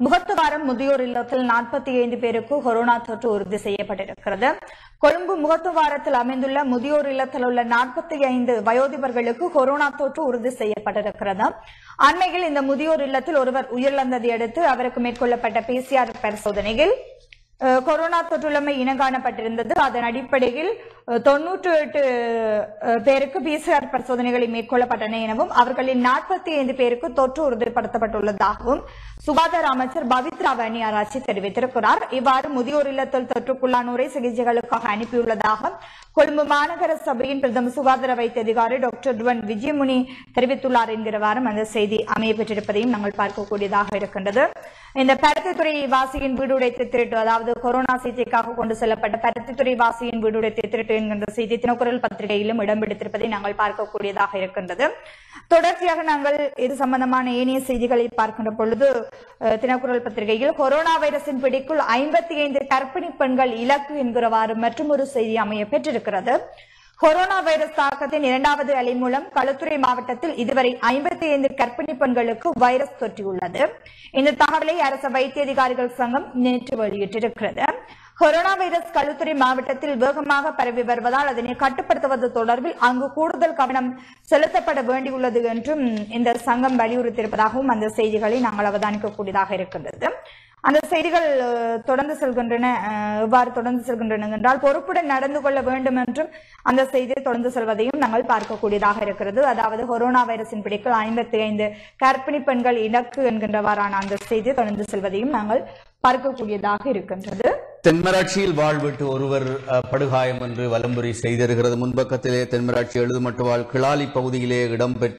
முகத்துவாரம் முதியோர் இல்லத்தில் நாற்பத்தி ஐந்து பேருக்கு கொரோனா தொற்று உறுதி செய்யப்பட்டிருக்கிறது கொழும்பு முகத்துவாரத்தில் அமைந்துள்ள முதியோர் இல்லத்தில் உள்ள நாற்பத்தி ஐந்து வயோதிபர்களுக்கு கொரோனா தொற்று உறுதி செய்யப்பட்டிருக்கிறது அண்மையில் இந்த முதியோர் இல்லத்தில் ஒருவர் உயிரிழந்ததை அடுத்து அவருக்கு மேற்கொள்ளப்பட்ட பிசிஆர் பரிசோதனையில் அஹ், கொரோனா தொற்றுள்ளமை இனங்காணப்பட்டிருந்தது அதன் அடிப்படையில் அஹ், தொன்னூற்று எட்டு அஹ், பேருக்கு பிசிஆர் பரிசோதனைகளை மேற்கொள்ளப்பட்டன எனவும் அவர்களில் நாற்பத்தி ஐந்து பேருக்கு தொற்று உறுதிப்படுத்தப்பட்டுள்ளதாகவும் சுகாதார அமைச்சர் பவித்ரா வன்னியாராச்சி தெரிவித்திருக்கிறார் இவ்வாறு முதியோர் இல்லத்தில் தொற்றுக்குள்ளானோரை சிகிச்சைகளுக்காக அனுப்பியுள்ளதாக கொழும்பு மாநகர சபையின் பிரதம சுகாதார வைத்திய அதிகாரி டாக்டர் டுவன் விஜயமுனி தெரிவித்துள்ளார் என்கிறவாறும் அந்த செய்தி அமைய பெற்றிருப்பதையும் நாங்கள் பார்க்கக்கூடியதாக இருக்கின்றது இந்த பருத்தித்துறை வாசியின் வீடு உடைத்து திருட்டு அதாவது கொரோனா சிகிச்சைக்காக கொண்டு செல்லப்பட்ட பருத்தித்துறை வாசியின் வீடு உடைத்து திருட்டு என்கின்ற செய்தி தினக்குரல் பத்திரிகையிலும் இடம் பிடித்திருப்பதை நாங்கள் பார்க்கக்கூடியதாக இருக்கின்றது தொடர்ச்சியாக நாங்கள் இது சம்பந்தமான ஏனைய செய்திகளை பார்க்கின்ற பொழுது அஹ், தினக்குரல் பத்திரிகையில் கொரோனா வைரஸின் பிடிக்குள் ஐம்பத்தி ஐந்து கர்ப்பிணி பெண்கள் இலக்கு என்கிறவாறு மற்றும் ஒரு செய்தி அமைய பெற்றிருக்கிறது கொரோனா வைரஸ் தாக்கத்தின் இரண்டாவது அலை மூலம் களுத்துறை மாவட்டத்தில் இதுவரை ஐம்பத்தி ஐந்து கர்ப்பிணி பெண்களுக்கு வைரஸ் தொற்றியுள்ளது இந்த தகவலை அரசு வைத்திய அதிகாரிகள் சங்கம் நேற்று வெளியிட்டிருக்கிறது கொரோனா வைரஸ் களுத்துறை மாவட்டத்தில் வேகமாக பரவி வருவதால் அதனை கட்டுப்படுத்துவது தொடர்பில் அங்கு கூடுதல் கவனம் செலுத்தப்பட வேண்டியுள்ளது என்றும் இந்த சங்கம் வலியுறுத்தியிருப்பதாகவும் அந்த செய்திகளை நாங்கள் அவதானிக்கக்கூடியதாக இருக்கின்றது அந்த செய்திகள் அஹ், தொடர்ந்து செல்கின்றன அஹ், எவ்வாறு தொடர்ந்து செல்கின்றன என்றால் பொறுப்புடன் நடந்து கொள்ள வேண்டும் என்றும் அந்த செய்தி தொடர்ந்து செல்வதையும் நாங்கள் பார்க்கக்கூடியதாக இருக்கிறது அதாவது கொரோனா வைரஸின் பிடிப்பில் ஐம்பத்தி ஐந்து கர்ப்பிணி பெண்கள் இலக்கு என்கின்றவாறான அந்த செய்தி தொடர்ந்து செல்வதையும் நாங்கள் பார்க்கக்கூடியதாக இருக்கின்றது தென்மராட்சியில் வாழ்விட்டு ஒருவர் அஹ், படுகாயம் என்று வலம்புரி செய்திருக்கிறது முன்பக்கத்திலே தென்மராட்சி எழுதுமட்டுவாழ் கிளாலி பகுதியிலே இடம்பெற்ற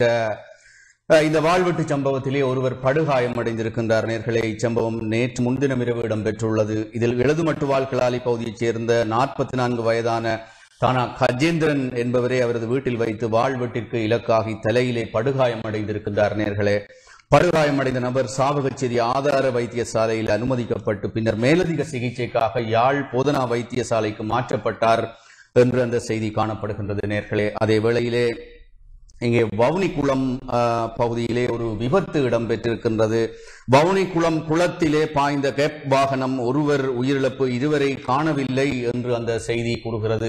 அஹ், இந்த வாழ்வெட்டு சம்பவத்திலே ஒருவர் படுகாயம் அடைந்திருக்கின்றார் நேர்களே இச்சம்பவம் நேற்று முன்தினம் இரவு இடம்பெற்றுள்ளது இதில் எழுதுமட்டுவாழ் கிளாலி பகுதியைச் சேர்ந்த நாற்பத்தி நான்கு வயதான தானா கஜேந்திரன் என்பவரே அவரது வீட்டில் வைத்து வாழ்வெட்டிற்கு இலக்காகி தலையிலே படுகாயம் அடைந்திருக்கின்றார் நேர்களே படுகாயமடைந்த நபர் சாவகச்சேரி ஆதார வைத்தியசாலையில் அனுமதிக்கப்பட்டு பின்னர் மேலதிக சிகிச்சைக்காக யாழ் போதனா வைத்தியசாலைக்கு மாற்றப்பட்டார் என்று அந்த செய்தி காணப்படுகின்றது நேர்களே அதே வேளையிலே இங்கே வவுனிக்குளம் ஆஹ், பகுதியிலே ஒரு விபத்து இடம்பெற்றிருக்கின்றது வவுனிக்குளம் குளத்திலே பாய்ந்த கேப் வாகனம் ஒருவர் உயிரிழப்பு இருவரை காணவில்லை என்று அந்த செய்தி கூறுகிறது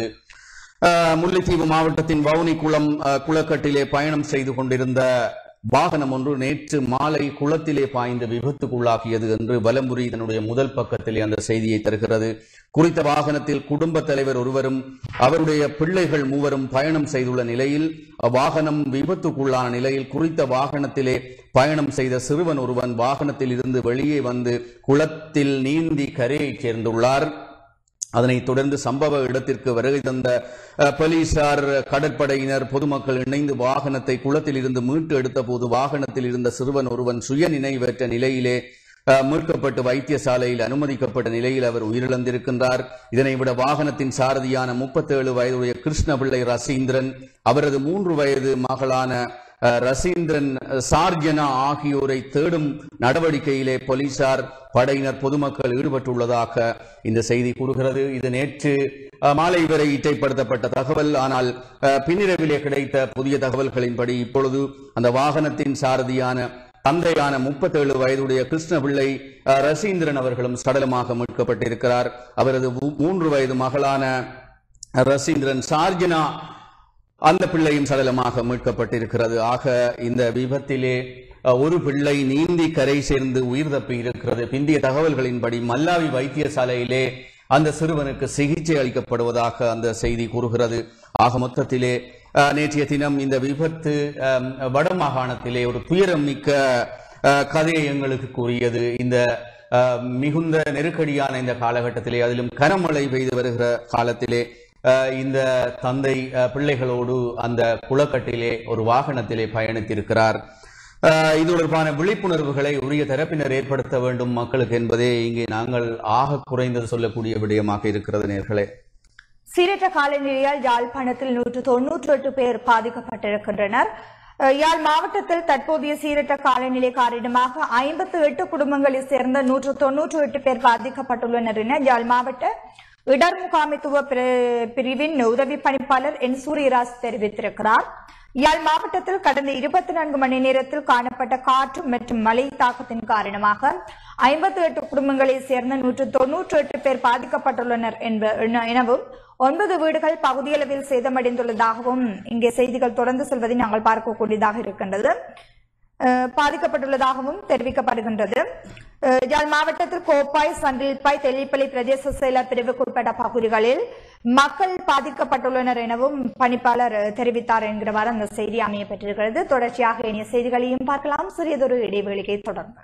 ஆஹ், முல்லைத்தீவு மாவட்டத்தின் வவுனிக்குளம் ஆஹ், குளக்கட்டிலே பயணம் செய்து கொண்டிருந்த வாகனம் ஒன்று நேற்று மாலை குளத்திலே பாய்ந்து விபத்துக்குள்ளாகியது என்று வலம்புரி தன்னுடைய முதல் பக்கத்திலே அந்த செய்தியை தருகிறது குறித்த வாகனத்தில் குடும்பத் தலைவர் ஒருவரும் அவருடைய பிள்ளைகள் மூவரும் பயணம் செய்துள்ள நிலையில் வாகனம் விபத்துக்குள்ளான நிலையில் குறித்த வாகனத்திலே பயணம் செய்த சிறுவன் ஒருவன் வாகனத்தில் இருந்து வெளியே வந்து குளத்தில் நீந்தி கரையைச் சேர்ந்துள்ளார் அதனைத் தொடர்ந்து சம்பவ இடத்திற்கு வருகை தந்த அஹ், போலீசார் கடற்படையினர் பொதுமக்கள் இணைந்து வாகனத்தை குளத்தில் இருந்து மீட்டு எடுத்த போது வாகனத்தில் இருந்த சிறுவன் ஒருவன் சுய நினைவற்ற நிலையிலே அஹ், மீட்கப்பட்டு வைத்தியசாலையில் அனுமதிக்கப்பட்ட நிலையில் அவர் உயிரிழந்திருக்கின்றார் இதனை விட வாகனத்தின் சாரதியான முப்பத்தேழு வயதுடைய கிருஷ்ணபிள்ளை ரசீந்திரன் அவரது மூன்று வயது மகளான அஹ், ரசீந்திரன் அஹ், சார்ஜனா ஆகியோரை தேடும் நடவடிக்கையிலே போலீசார் படையினர் பொதுமக்கள் ஈடுபட்டுள்ளதாக இந்த செய்தி கூறுகிறது இது நேற்று அஹ், மாலை வரை இட்டைப்படுத்தப்பட்ட தகவல் ஆனால் அஹ், பின்னிரவிலே கிடைத்த புதிய தகவல்களின்படி இப்பொழுது அந்த வாகனத்தின் சாரதியான தந்தையான முப்பத்தேழு வயதுடைய கிருஷ்ணபிள்ளை அஹ், ரசீந்திரன் அவர்களும் சடலமாக மீட்கப்பட்டிருக்கிறார் அவரது மூ- மூன்று வயது மகளான ரசீந்திரன் சார்ஜனா அந்த பிள்ளையும் சடலமாக மீட்கப்பட்டிருக்கிறது ஆக இந்த விபத்திலே அஹ், ஒரு பிள்ளை நீந்தி கரை சேர்ந்து உயிர் தப்பி இருக்கிறது பிந்திய தகவல்களின்படி மல்லாவி வைத்தியசாலையிலே அந்த சிறுவனுக்கு சிகிச்சை அளிக்கப்படுவதாக அந்த செய்தி கூறுகிறது ஆக மொத்தத்திலே அஹ், நேற்றைய தினம் இந்த விபத்து அஹ், வடமாகாணத்திலே ஒரு துயரம் மிக்க அஹ், கதையை எங்களுக்கு கூறியது இந்த அஹ், மிகுந்த நெருக்கடியான இந்த காலகட்டத்திலே அதிலும் கனமழை பெய்து வருகிற காலத்திலே அஹ், இந்த தந்தை அஹ், பிள்ளைகளோடு அந்த குளக்கட்டிலே ஒரு வாகனத்திலே பயணித்திருக்கிறார் அஹ், இது தொடர்பான விழிப்புணர்வுகளை உரிய தரப்பினர் ஏற்படுத்த வேண்டும் மக்களுக்கு என்பதே இங்கே நாங்கள் ஆக குறைந்தது சொல்லக்கூடிய விடயமாக இருக்கிறது நேர்களே சீரற்ற காலநிலையால் யாழ்ப்பாணத்தில் நூற்று தொன்னூற்று எட்டு பேர் பாதிக்கப்பட்டிருக்கின்றனர் அஹ், யாழ் மாவட்டத்தில் தற்போதைய சீரற்ற காலநிலை காரணமாக ஐம்பத்து எட்டு குடும்பங்களைச் சேர்ந்த நூற்று தொன்னூற்று எட்டு பேர் பாதிக்கப்பட்டுள்ளனர் என யாழ் மாவட்ட இடர் முகாமைத்துவ பிரி- பிரிவின் உதவி பணிப்பாளர் என் சூரியராஜ் தெரிவித்திருக்கிறார் யாழ் மாவட்டத்தில் கடந்த இருபத்தி நான்கு மணி நேரத்தில் காணப்பட்ட காற்று மற்றும் மழை தாக்கத்தின் காரணமாக ஐம்பத்தி எட்டு குடும்பங்களைச் சேர்ந்த நூற்று தொன்னூற்று எட்டு பேர் பாதிக்கப்பட்டுள்ளனர் என்ப என- எனவும் ஒன்பது வீடுகள் பகுதியளவில் சேதமடைந்துள்ளதாகவும் இங்கே செய்திகள் தொடர்ந்து செல்வதை நாங்கள் பார்க்கக்கூடியதாக இருக்கின்றது அஹ் பாதிக்கப்பட்டுள்ளதாகவும் தெரிவிக்கப்படுகின்றது அஹ் யாழ் மாவட்டத்தில் கோப்பாய் சண்டில்பாய் தெல்லிப்பள்ளி பிரதேச செயலர் பிரிவுக்குட்பட்ட பகுதிகளில் மக்கள் பாதிக்கப்பட்டுள்ளனர் எனவும் பணிப்பாளர் அஹ், தெரிவித்தார் என்கிறவாறு அந்த செய்தி அமைய பெற்றிருக்கிறது தொடர்ச்சியாக இனிய செய்திகளையும் பார்க்கலாம் சிறியதொரு இடைவெளியை தொடர்ந்து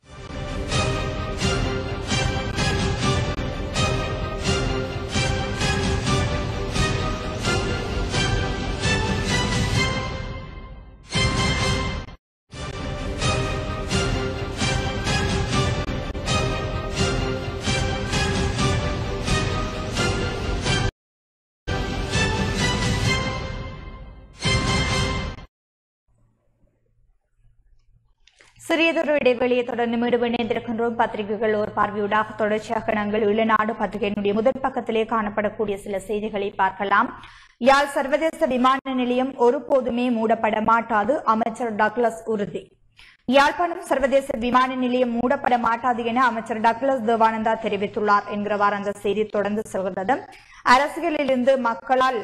சிறியதொரு இடைவெளியை தொடர்ந்து மீண்டும் இணைந்திருக்கின்றோம் பத்திரிகைகள் ஒரு பார்வையூடாக தொடர்ச்சியாக நாங்கள் இளநாடு பத்திரிகையினுடைய முதல் பக்கத்திலே காணப்படக்கூடிய சில செய்திகளை பார்க்கலாம் யாழ் சர்வதேச விமான நிலையம் ஒருபோதுமே மூடப்பட மாட்டாது அமைச்சர் டக்ளஸ் உறுதி யாழ்ப்பாணம் சர்வதேச விமான நிலையம் மூடப்பட மாட்டாது என அமைச்சர் டக்ளஸ் தேவானந்தா தெரிவித்துள்ளார் என்கிறவாறு அந்த செய்தி தொடர்ந்து செல்கிறது அரசியலிலிருந்து மக்களால்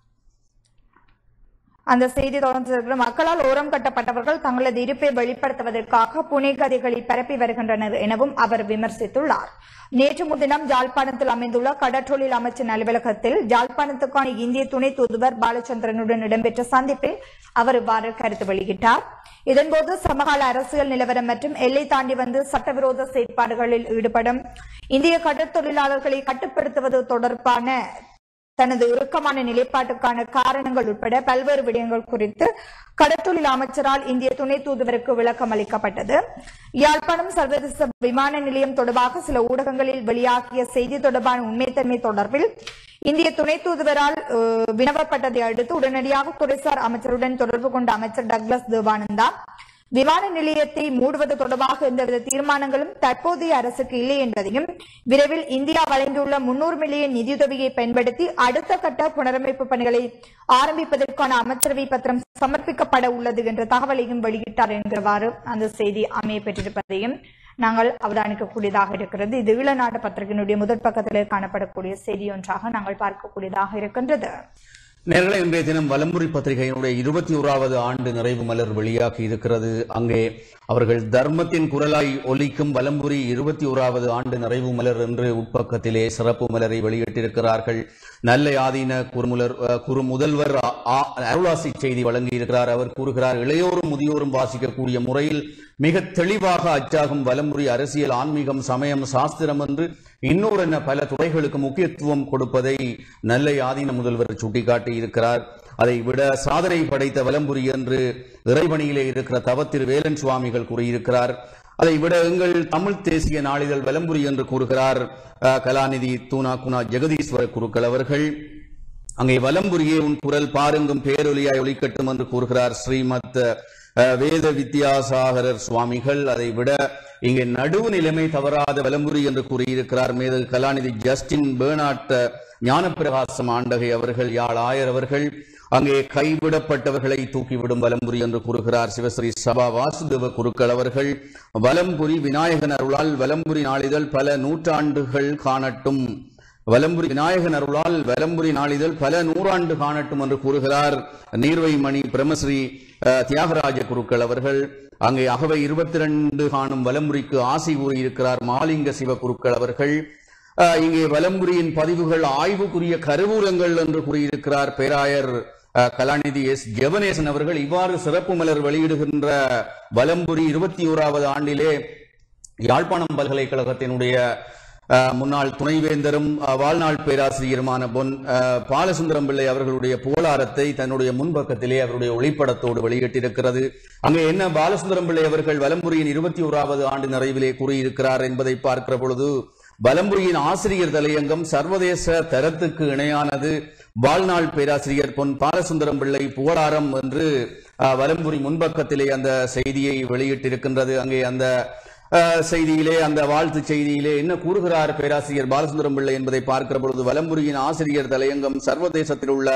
அந்த செய்தி தொடர்ந்து இருக்கிற மக்களால் ஓரம் கட்டப்பட்டவர்கள் தங்களது இருப்பை வெளிப்படுத்துவதற்காக புனை கதைகளை பரப்பி வருகின்றனர் எனவும் அவர் விமர்சித்துள்ளார் நேற்று முன்தினம் ஜாழ்ப்பாணத்தில் அமைந்துள்ள கடற்றொழில் அமைச்சின் அலுவலகத்தில் ஜாழ்ப்பாணத்துக்கான இந்திய துணை தூதுவர் பாலச்சந்திரனுடன் இடம்பெற்ற சந்திப்பில் அவர் இவ்வாறு கருத்து வெளியிட்டார் இதன்போது சமகால அரசியல் நிலவரம் மற்றும் எல்லை தாண்டி வந்து சட்டவிரோத செயற்பாடுகளில் ஈடுபடும் இந்திய கடற்தொழிலாளர்களை கட்டுப்படுத்துவது தொடர்பான தனது இறுக்கமான நிலைப்பாட்டுக்கான காரணங்கள் உட்பட பல்வேறு விடயங்கள் குறித்து கடற்தொழில் அமைச்சரால் இந்திய துணை தூதுவருக்கு விளக்கம் அளிக்கப்பட்டது யாழ்ப்பாணம் சர்வதேச விமான நிலையம் தொடர்பாக சில ஊடகங்களில் வெளியாகிய செய்தி தொடர்பான உண்மைத்தன்மை தொடர்பில் இந்திய துணை தூதுவரால் அஹ், வினவப்பட்டதை அடுத்து உடனடியாக துறைசார் அமைச்சருடன் தொடர்பு கொண்ட அமைச்சர் டக்ளஸ் தேவானந்தா விமான நிலையத்தை மூடுவது தொடர்பாக எந்தவித தீர்மானங்களும் தற்போதைய அரசுக்கு இல்லை என்பதையும் விரைவில் இந்தியா வழங்கியுள்ள முன்னூறு மில்லியன் நிதியுதவியை பயன்படுத்தி அடுத்த கட்ட புனரமைப்பு பணிகளை ஆரம்பிப்பதற்கான அமைச்சரவை பத்திரம் சமர்ப்பிக்கப்பட உள்ளது என்ற தகவலையும் வெளியிட்டார் என்கிறவாறு அந்த செய்தி அமைய பெற்றிருப்பதையும் நாங்கள் அவதானிக்கக்கூடியதாக இருக்கிறது இது ஈழநாட்டு பத்திரிகையினுடைய முதல் பக்கத்திலே காணப்படக்கூடிய செய்தி ஒன்றாக நாங்கள் பார்க்கக்கூடியதாக இருக்கின்றது நேர்களை இன்றைய தினம் வலம்புரி பத்திரிகையினுடைய இருபத்தி ஓராவது ஆண்டு நிறைவு மலர் வெளியாகி இருக்கிறது அங்கே அவர்கள் தர்மத்தின் குரலாய் ஒலிக்கும் வலம்புரி இருபத்தி ஓராவது ஆண்டு நிறைவு மலர் என்று உட்பக்கத்திலே சிறப்பு மலரை வெளியிட்டிருக்கிறார்கள் நல்ல ஆதீன குறுமுலர் அஹ், குறு முதல்வர் ஆ- ஆ- அருளாசி செய்தி வழங்கியிருக்கிறார் அவர் கூறுகிறார் இளையோரும் முதியோரும் வாசிக்கக்கூடிய முறையில் மிக தெளிவாக அச்சாகும் வலம்புரி அரசியல் ஆன்மீகம் சமயம் சாஸ்திரம் என்று இன்னொரு என்ன பல துறைகளுக்கு முக்கியத்துவம் கொடுப்பதை நல்ல ஆதீன முதல்வர் சுட்டிக்காட்டி இருக்கிறார் அதை விட சாதனை படைத்த வலம்புரி என்று இறைவணியிலே இருக்கிற தவத்திரு வேலன் சுவாமிகள் கூறியிருக்கிறார் அதை விட எங்கள் தமிழ் தேசிய நாளிதழ் வலம்புரி என்று கூறுகிறார் அஹ், கலாநிதி தூனா குணா ஜெகதீஸ்வர குருக்கள் அவர்கள் அங்கே வலம்புரியே உன் குரல் பாருங்கும் பேரொலியாய் ஒலிக்கட்டும் என்று கூறுகிறார் ஸ்ரீமத் அஹ், வேத வித்யாசாகரர் சுவாமிகள் அதை விட இங்கே நடுவு நிலைமை தவறாத வலம்புரி என்று கூறியிருக்கிறார் மேது கலாநிதி ஜஸ்டின் பேர்னாட் ஞானப்பிரகாசம் ஆண்டகை அவர்கள் யாழ் ஆயர் அவர்கள் அங்கே கைவிடப்பட்டவர்களை தூக்கிவிடும் வலம்புரி என்று கூறுகிறார் சிவஸ்ரீ சபா வாசுதேவ குருக்கள் அவர்கள் வலம்புரி விநாயகன் அருளால் வலம்புரி நாளிதழ் பல நூற்றாண்டுகள் காணட்டும் வலம்புரி விநாயகன் அருளால் வலம்புரி நாளிதழ் பல நூறாண்டு காணட்டும் என்று கூறுகிறார் நீர்வைமணி பிரமஸ்ரீ அஹ், தியாகராஜ குருக்கள் அவர்கள் அங்கே அகவை இருபத்தி ரெண்டு காணும் வலம்புரிக்கு ஆசை கூறியிருக்கிறார் மாலிங்க சிவ குருக்கள் அவர்கள் அஹ், இங்கே வலம்புரியின் பதிவுகள் ஆய்வுக்குரிய கருவூலங்கள் என்று கூறியிருக்கிறார் பேராயர் அஹ், கலாநிதி எஸ் ஜெவனேசன் அவர்கள் இவ்வாறு சிறப்பு மலர் வெளியிடுகின்ற வலம்புரி இருபத்தி ஓராவது ஆண்டிலே யாழ்ப்பாணம் பல்கலைக்கழகத்தினுடைய அஹ், முன்னாள் துணைவேந்தரும் அஹ், வாழ்நாள் பேராசிரியருமான பொன் அஹ், பாலசுந்தரம் பிள்ளை அவர்களுடைய புகழாரத்தை தன்னுடைய முன்பக்கத்திலே அவருடைய ஒளிப்படத்தோடு வெளியிட்டிருக்கிறது அங்கே என்ன பாலசுந்தரம் பிள்ளை அவர்கள் வலம்புரியின் இருபத்தி ஓராவது ஆண்டு நிறைவிலே கூறியிருக்கிறார் என்பதை பார்க்கிற பொழுது வலம்புரியின் ஆசிரியர் தலையங்கம் சர்வதேச தரத்துக்கு இணையானது வாழ்நாள் பேராசிரியர் பொன் பாலசுந்தரம் பிள்ளை புகழாரம் என்று அஹ், வலம்புரி முன்பக்கத்திலே அந்த செய்தியை வெளியிட்டிருக்கின்றது அங்கே அந்த அஹ், செய்தியிலே அந்த வாழ்த்து செய்தியிலே என்ன கூறுகிறார் பேராசிரியர் பாலசுந்தரம் பிள்ளை என்பதை பார்க்கிற பொழுது வலம்புரியின் ஆசிரியர் தலையங்கம் சர்வதேசத்தில் உள்ள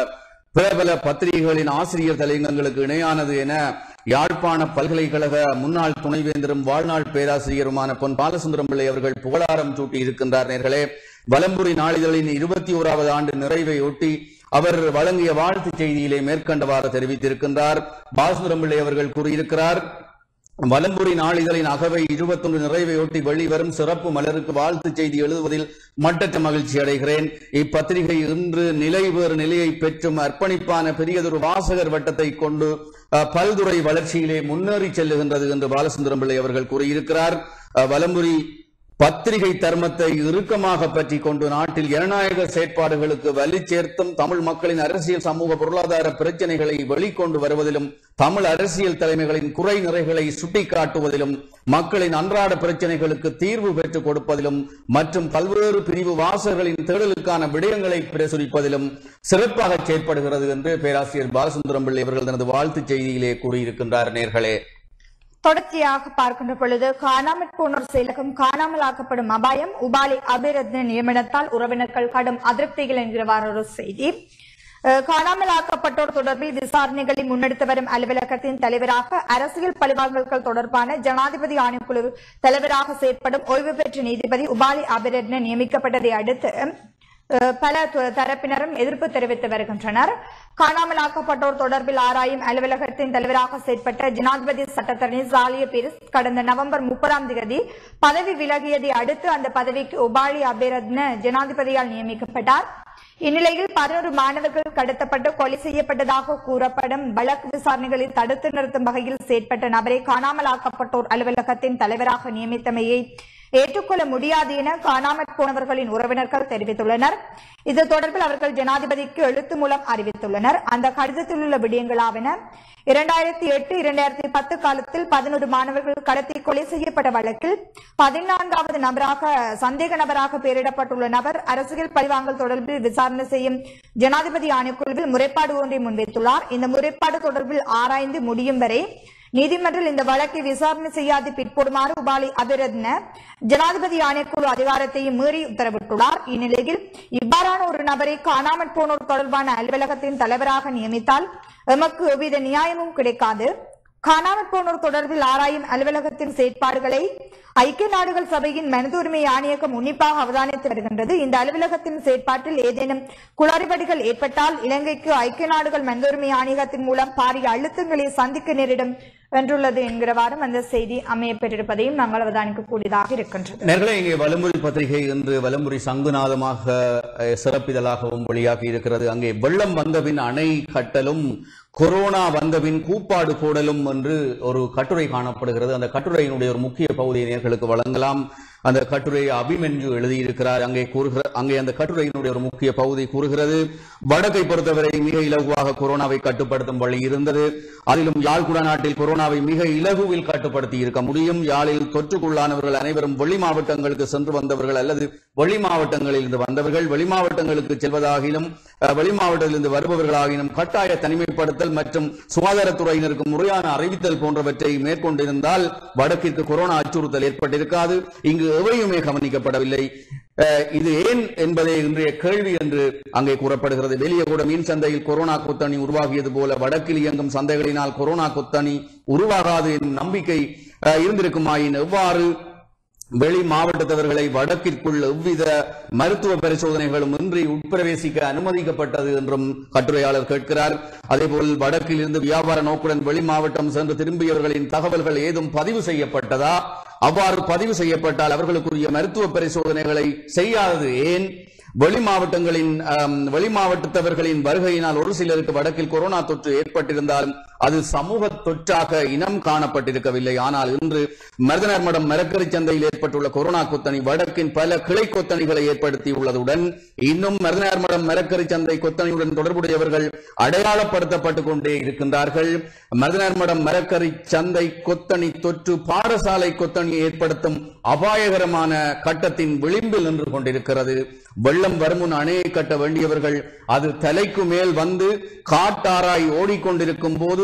பிரபல பத்திரிகைகளின் ஆசிரியர் தலையங்கங்களுக்கு இணையானது என யாழ்ப்பாண பல்கலைக்கழக முன்னாள் துணைவேந்தரும் வாழ்நாள் பேராசிரியருமான பொன் பாலசுந்தரம் பிள்ளை அவர்கள் புகழாரம் சூட்டி இருக்கின்றார் நேர்களே வலம்புரி நாளிதழின் இருபத்தி ஓராவது ஆண்டு நிறைவை ஒட்டி அவர் வழங்கிய வாழ்த்துச் செய்தியிலே மேற்கண்டவாறு தெரிவித்திருக்கின்றார் பாலசுந்தரம் பிள்ளை அவர்கள் கூறியிருக்கிறார் வலம்புரி நாளிதழின் அகவை இருபத்தொன்று நிறைவையொட்டி வெளிவரும் சிறப்பு மலருக்கு வாழ்த்துச் செய்தி எழுதுவதில் மட்டற்ற மகிழ்ச்சி அடைகிறேன் இப்பத்திரிகை இன்று நிலை வேறு நிலையை பெற்றும் அர்ப்பணிப்பான பெரியதொரு வாசகர் வட்டத்தை கொண்டு அஹ், பல்துறை வளர்ச்சியிலே முன்னேறி செல்லுகின்றது என்று பாலசுந்தரம் பிள்ளை அவர்கள் கூறியிருக்கிறார் அஹ், வலம்புரி பத்திரிகை தர்மத்தை இறுக்கமாக பற்றி கொண்டு நாட்டில் ஜனநாயக செயற்பாடுகளுக்கு வலி சேர்த்தும் தமிழ் மக்களின் அரசியல் சமூக பொருளாதார பிரச்சனைகளை வெளிக்கொண்டு வருவதிலும் தமிழ் அரசியல் தலைமைகளின் குறை நிறைகளை சுட்டிக்காட்டுவதிலும் மக்களின் அன்றாட பிரச்சனைகளுக்கு தீர்வு பெற்றுக் கொடுப்பதிலும் மற்றும் பல்வேறு பிரிவு வாசகர்களின் தேடலுக்கான விடயங்களை பிரசுரிப்பதிலும் சிறப்பாக செயற்படுகிறது என்று பேராசிரியர் பாலசுந்தரம் பிள்ளை அவர்கள் தனது வாழ்த்துச் செய்தியிலே கூறியிருக்கின்றார் நேர்களே தொடர்ச்சியாக பார்க்கின்ற பொழுது காணாமற் போனோர் செயலகம் காணாமல் ஆக்கப்படும் அபாயம் உபாலி அபிரத்ன நியமனத்தால் உறவினர்கள் கடும் அதிருப்திகள் என்கிறவாறு ஒரு செய்தி அஹ், காணாமல் ஆக்கப்பட்டோர் தொடர்பில் விசாரணைகளை முன்னெடுத்து வரும் அலுவலகத்தின் தலைவராக அரசியல் பழிவாங்கல்கள் தொடர்பான ஜனாதிபதி ஆணைக்குழு தலைவராக செயற்படும் ஓய்வு பெற்ற நீதிபதி உபாலி அபிரத்ன நியமிக்கப்பட்டதை அடுத்து அஹ், பல து- தரப்பினரும் எதிர்ப்பு தெரிவித்து வருகின்றனர் காணாமலாக்கப்பட்டோர் தொடர்பில் ஆராயும் அலுவலகத்தின் தலைவராக செயற்பட்ட ஜனாதிபதி சட்டத்தரணி சாலிய பீரிஸ் கடந்த நவம்பர் முப்பதாம் தேதி பதவி விலகியதை அடுத்து அந்த பதவிக்கு உபாலி அபிரத்ன ஜனாதிபதியால் நியமிக்கப்பட்டார் இந்நிலையில் பதினோரு மாணவர்கள் கடத்தப்பட்டு கொலை செய்யப்பட்டதாக கூறப்படும் வழக்கு விசாரணைகளை தடுத்து நிறுத்தும் வகையில் செயற்பட்ட நபரை காணாமலாக்கப்பட்டோர் அலுவலகத்தின் தலைவராக நியமித்தமையை ஏற்றுக்கொள்ள முடியாது என காணாமற் போனவர்களின் உறவினர்கள் தெரிவித்துள்ளனர் இது தொடர்பில் அவர்கள் ஜனாதிபதிக்கு எழுத்து மூலம் அறிவித்துள்ளனர் அந்த கடிதத்தில் உள்ள விடயங்களாவன இரண்டாயிரத்தி எட்டு இரண்டாயிரத்தி பத்து காலத்தில் பதினோரு மாணவர்கள் கடத்தி கொலை செய்யப்பட்ட வழக்கில் பதினான்காவது நபராக சந்தேக நபராக பெயரிடப்பட்டுள்ள நபர் அரசியல் பழிவாங்கல் தொடர்பில் விசாரணை செய்யும் ஜனாதிபதி ஆணைக்குழுவில் முறைப்பாடு ஒன்றை முன்வைத்துள்ளார் இந்த முறைப்பாடு தொடர்பில் ஆராய்ந்து முடியும் வரை நீதிமன்றில் இந்த வழக்கை விசாரணை செய்யாது பிற்படுமாறு உபாலி அபிரத்ன ஜனாதிபதி ஆணைக்குழு அதிகாரத்தையும் மீறி உத்தரவிட்டுள்ளார் இந்நிலையில் இவ்வாறான ஒரு நபரை காணாமற் போனோர் தொடர்பான அலுவலகத்தின் தலைவராக நியமித்தால் எமக்கு எவ்வித நியாயமும் கிடைக்காது காணாமற் போனோர் தொடர்பில் ஆராயும் அலுவலகத்தின் செயற்பாடுகளை ஐக்கிய நாடுகள் சபையின் மனித உரிமை ஆணையகம் உன்னிப்பாக அவதானித்து வருகின்றது இந்த அலுவலகத்தின் செயற்பாட்டில் ஏதேனும் குளறுபடிகள் ஏற்பட்டால் இலங்கைக்கு ஐக்கிய நாடுகள் மனித உரிமை ஆணையகத்தின் மூலம் பாரிய அழுத்தங்களை சந்திக்க நேரிடும் வென்றுள்ளது என்கிறவாறும் அந்த செய்தி அமையப்பெற்றிருப்பதையும் நாங்கள் அவதானிக்கக்கூடியதாக இருக்கின்றது நேர்களே இங்கே வலம்புரி பத்திரிகை இன்று வலம்புரி சங்குநாதமாக அஹ், சிறப்பிதழாகவும் வெளியாகி இருக்கிறது அங்கே வெள்ளம் வந்தபின் அணை கட்டலும் கொரோனா வந்தபின் கூப்பாடு போடலும் என்று ஒரு கட்டுரை காணப்படுகிறது அந்த கட்டுரையினுடைய ஒரு முக்கிய பகுதியை நேர்களுக்கு வழங்கலாம் அந்த கட்டுரையை அபிமன்யு எழுதியிருக்கிறார் அங்கே கூறுகிற அங்கே அந்த கட்டுரையினுடைய ஒரு முக்கிய பகுதி கூறுகிறது வடக்கை பொறுத்தவரை மிக இலகுவாக கொரோனாவை கட்டுப்படுத்தும் வழி இருந்தது அதிலும் யாழ் குடாநாட்டில் கொரோனாவை மிக இலகுவில் கட்டுப்படுத்தி இருக்க முடியும் யாழில் தொற்றுக்குள்ளானவர்கள் அனைவரும் வெளி மாவட்டங்களுக்கு சென்று வந்தவர்கள் அல்லது வெளி மாவட்டங்களில் இருந்து வந்தவர்கள் வெளி மாவட்டங்களுக்கு செல்வதாகிலும் அஹ், வெளி மாவட்டத்திலிருந்து வருபவர்களாகினும் கட்டாய தனிமைப்படுத்தல் மற்றும் சுகாதாரத்துறையினருக்கு முறையான அறிவித்தல் போன்றவற்றை மேற்கொண்டிருந்தால் வடக்கிற்கு கொரோனா அச்சுறுத்தல் ஏற்பட்டிருக்காது இங்கு எவையுமே கவனிக்கப்படவில்லை அஹ், இது ஏன் என்பதே இன்றைய கேள்வி என்று அங்கே கூறப்படுகிறது வெளியே கூட மீன் சந்தையில் கொரோனா கொத்தணி உருவாகியது போல வடக்கில் இயங்கும் சந்தைகளினால் கொரோனா கொத்தணி உருவாகாது என்னும் நம்பிக்கை அஹ், இருந்திருக்குமாயின் எவ்வாறு வெளி மாவட்டத்தவர்களை வடக்கிற்குள் எவ்வித மருத்துவ பரிசோதனைகளும் இன்றி உட்பிரவேசிக்க அனுமதிக்கப்பட்டது என்றும் கட்டுரையாளர் கேட்கிறார் அதேபோல் வடக்கில் இருந்து வியாபார நோக்குடன் வெளி மாவட்டம் சென்று திரும்பியவர்களின் தகவல்கள் ஏதும் பதிவு செய்யப்பட்டதா அவ்வாறு பதிவு செய்யப்பட்டால் அவர்களுக்குரிய மருத்துவ பரிசோதனைகளை செய்யாதது ஏன் வெளி மாவட்டங்களின் ஆம், வெளி மாவட்டத்தவர்களின் வருகையினால் ஒரு சிலருக்கு வடக்கில் கொரோனா தொற்று ஏற்பட்டிருந்தாலும் அது சமூக தொற்றாக இனம் காணப்பட்டிருக்கவில்லை ஆனால் இன்று மருதநர்மடம் மரக்கறி சந்தையில் ஏற்பட்டுள்ள கொரோனா கொத்தணி வடக்கின் பல கிளை கொத்தணிகளை ஏற்படுத்தியுள்ளதுடன் இன்னும் மருதநர்மடம் மரக்கறி சந்தை கொத்தணியுடன் தொடர்புடையவர்கள் அடையாளப்படுத்தப்பட்டுக் கொண்டே இருக்கின்றார்கள் மருதநர்மடம் மரக்கறி சந்தை கொத்தணி தொற்று பாடசாலை கொத்தணியை ஏற்படுத்தும் அபாயகரமான கட்டத்தின் விளிம்பில் நின்று கொண்டிருக்கிறது வெள்ளம் வருமுன் அணையை கட்ட வேண்டியவர்கள் அது தலைக்கு மேல் வந்து காட்டாராய் ஓடிக்கொண்டிருக்கும் போது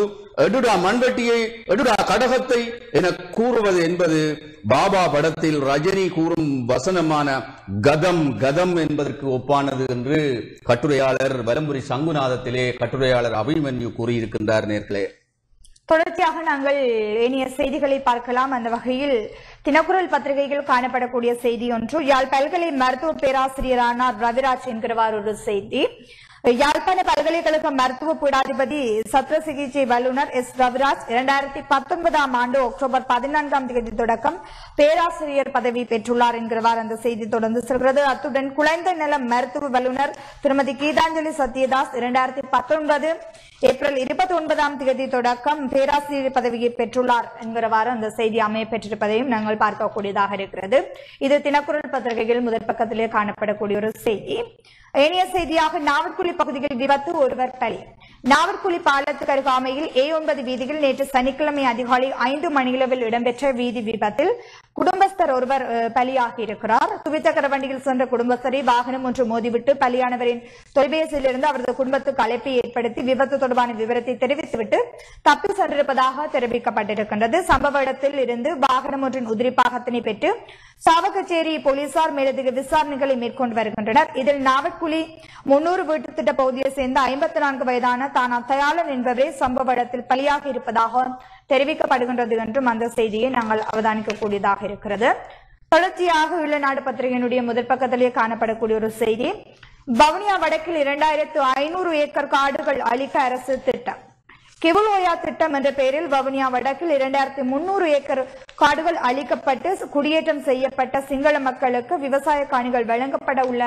எடுடா மண்வெட்டியை எடுடா கடகத்தை என கூறுவது என்பது பாபா படத்தில் ரஜினி கூறும் வசனமான கதம் கதம் என்பதற்கு ஒப்பானது என்று கட்டுரையாளர் வலம்புரி சங்குநாதத்திலே கட்டுரையாளர் அபிமன்யு கூறியிருக்கின்றார் நேர்களே தொடர்ச்சியாக நாங்கள் ஏனைய செய்திகளை பார்க்கலாம் அந்த வகையில் தினக்குரல் பத்திரிகையில் காணப்படக்கூடிய செய்தி ஒன்று யாழ் பல்கலை மருத்துவ பேராசிரியரான ரவிராஜ் என்கிறவார் ஒரு செய்தி யாழ்ப்பாண பல்கலைக்கழக மருத்துவ பீடாதிபதி சத்திர சிகிச்சை வல்லுநர் எஸ் ரவிராஜ் இரண்டாயிரத்தி பத்தொன்பதாம் ஆண்டு அக்டோபர் பதினான்காம் தேதி தொடக்கம் பேராசிரியர் பதவி பெற்றுள்ளார் என்கிறவார் அந்த செய்தி தொடர்ந்து செல்கிறது அத்துடன் குழந்தை நல மருத்துவ வல்லுநர் திருமதி கீதாஞ்சலி சத்யதாஸ் இரண்டாயிரத்தி பத்தொன்பது ஏப்ரல் இருபத்தி ஒன்பதாம் தேதி தொடக்கம் பேராசிரியர் பதவியை பெற்றுள்ளார் என்கிறவாறு அந்த செய்தி அமைய பெற்றிருப்பதையும் நாங்கள் பார்க்கக்கூடியதாக இருக்கிறது இது தினக்குரல் பத்திரிகையில் முதல் பக்கத்திலே காணப்படக்கூடிய ஒரு செய்தி ஏனைய செய்தியாக நாவற்குழி பகுதியில் விபத்து ஒருவர் பலி நாவற்குழி பாலத்துக்கு அருகாமையில் ஏ ஒன்பது வீதியில் நேற்று சனிக்கிழமை அதிகாலை ஐந்து மணியளவில் இடம்பெற்ற வீதி விபத்தில் குடும்பஸ்தர் ஒருவர் அஹ், பலியாகி இருக்கிறார் துவிச்சக்கர வண்டியில் சென்ற குடும்பஸ்தரை வாகனம் ஒன்று மோதிவிட்டு பலியானவரின் தொலைபேசியிலிருந்து அவரது குடும்பத்துக்கு அழைப்பை ஏற்படுத்தி விபத்து தொடர்பான விவரத்தை தெரிவித்துவிட்டு தப்பி சென்றிருப்பதாக தெரிவிக்கப்பட்டிருக்கின்றது சம்பவ இடத்தில் இருந்து வாகனம் ஒன்றின் உதிரி பாகத்தினை பெற்று சாவகச்சேரி போலீசார் மேலதிக விசாரணைகளை மேற்கொண்டு வருகின்றனர் இதில் நாவற்குழி முன்னூறு வீட்டு திட்ட பகுதியை சேர்ந்த ஐம்பத்தி நான்கு வயதான தானா தயாளன் என்பவரே சம்பவ இடத்தில் பலியாகி இருப்பதாக தெரிவிக்கப்படுகின்றது என்றும் அந்த செய்தியை நாங்கள் அவதானிக்கக்கூடியதாக இருக்கிறது தொடர்ச்சியாக ஈழநாடு பத்திரிகையினுடைய முதல் பக்கத்திலே காணப்படக்கூடிய ஒரு செய்தி வவுனியா வடக்கில் இரண்டாயிரத்து ஐநூறு ஏக்கர் காடுகள் அழிக்க அரசு திட்டம் கிவுலோயா திட்டம் என்ற பெயரில் வவுனியா வடக்கில் இரண்டாயிரத்தி முன்னூறு ஏக்கர் காடுகள் அழிக்கப்பட்டு குடியேற்றம் செய்யப்பட்ட சிங்கள மக்களுக்கு விவசாய காணிகள் வழங்கப்பட உள்ள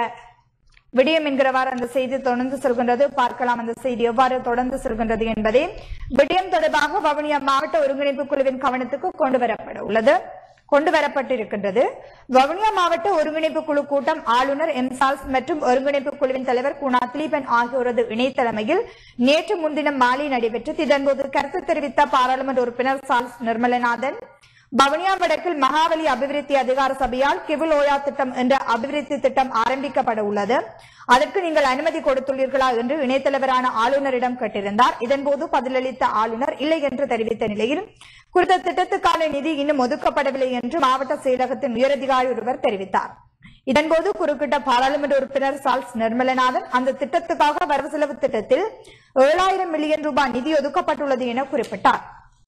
விடயம் என்கிறவாறு அந்த செய்தி தொடர்ந்து செல்கின்றது பார்க்கலாம் அந்த செய்தி எவ்வாறு தொடர்ந்து செல்கின்றது என்பதை விடயம் தொடர்பாக வவுனியா மாவட்ட ஒருங்கிணைப்பு குழுவின் கவனத்துக்கு கொண்டு வரப்பட உள்ளது கொண்டு வரப்பட்டிருக்கின்றது வவுனியா மாவட்ட ஒருங்கிணைப்பு குழு கூட்டம் ஆளுநர் எம் சால்ஸ் மற்றும் ஒருங்கிணைப்பு குழுவின் தலைவர் குணா திலீபன் ஆகியோரது இணைத்தலைமையில் நேற்று முன்தினம் மாலை நடைபெற்று இதன்போது கருத்து தெரிவித்த பாராளுமன்ற உறுப்பினர் சால்ஸ் நிர்மலநாதன் வவுனியா வடக்கில் மகாவலி அபிவிருத்தி அதிகார சபையால் கிவில் ஓயா திட்டம் என்ற அபிவிருத்தி திட்டம் ஆரம்பிக்கப்பட உள்ளது அதற்கு நீங்கள் அனுமதி கொடுத்துள்ளீர்களா என்று இணைத்தலைவரான ஆளுநரிடம் கேட்டிருந்தார் இதன்போது பதிலளித்த ஆளுநர் இல்லை என்று தெரிவித்த நிலையில் குறித்த திட்டத்துக்கான நிதி இன்னும் ஒதுக்கப்படவில்லை என்று மாவட்ட செயலகத்தின் உயரதிகாரி ஒருவர் தெரிவித்தார் இதன்போது குறுக்கிட்ட பாராளுமன்ற உறுப்பினர் சால்ஸ் நிர்மலநாதன் அந்த திட்டத்துக்காக வரவு செலவு திட்டத்தில் ஏழாயிரம் மில்லியன் ரூபாய் நிதி ஒதுக்கப்பட்டுள்ளது என குறிப்பிட்டார்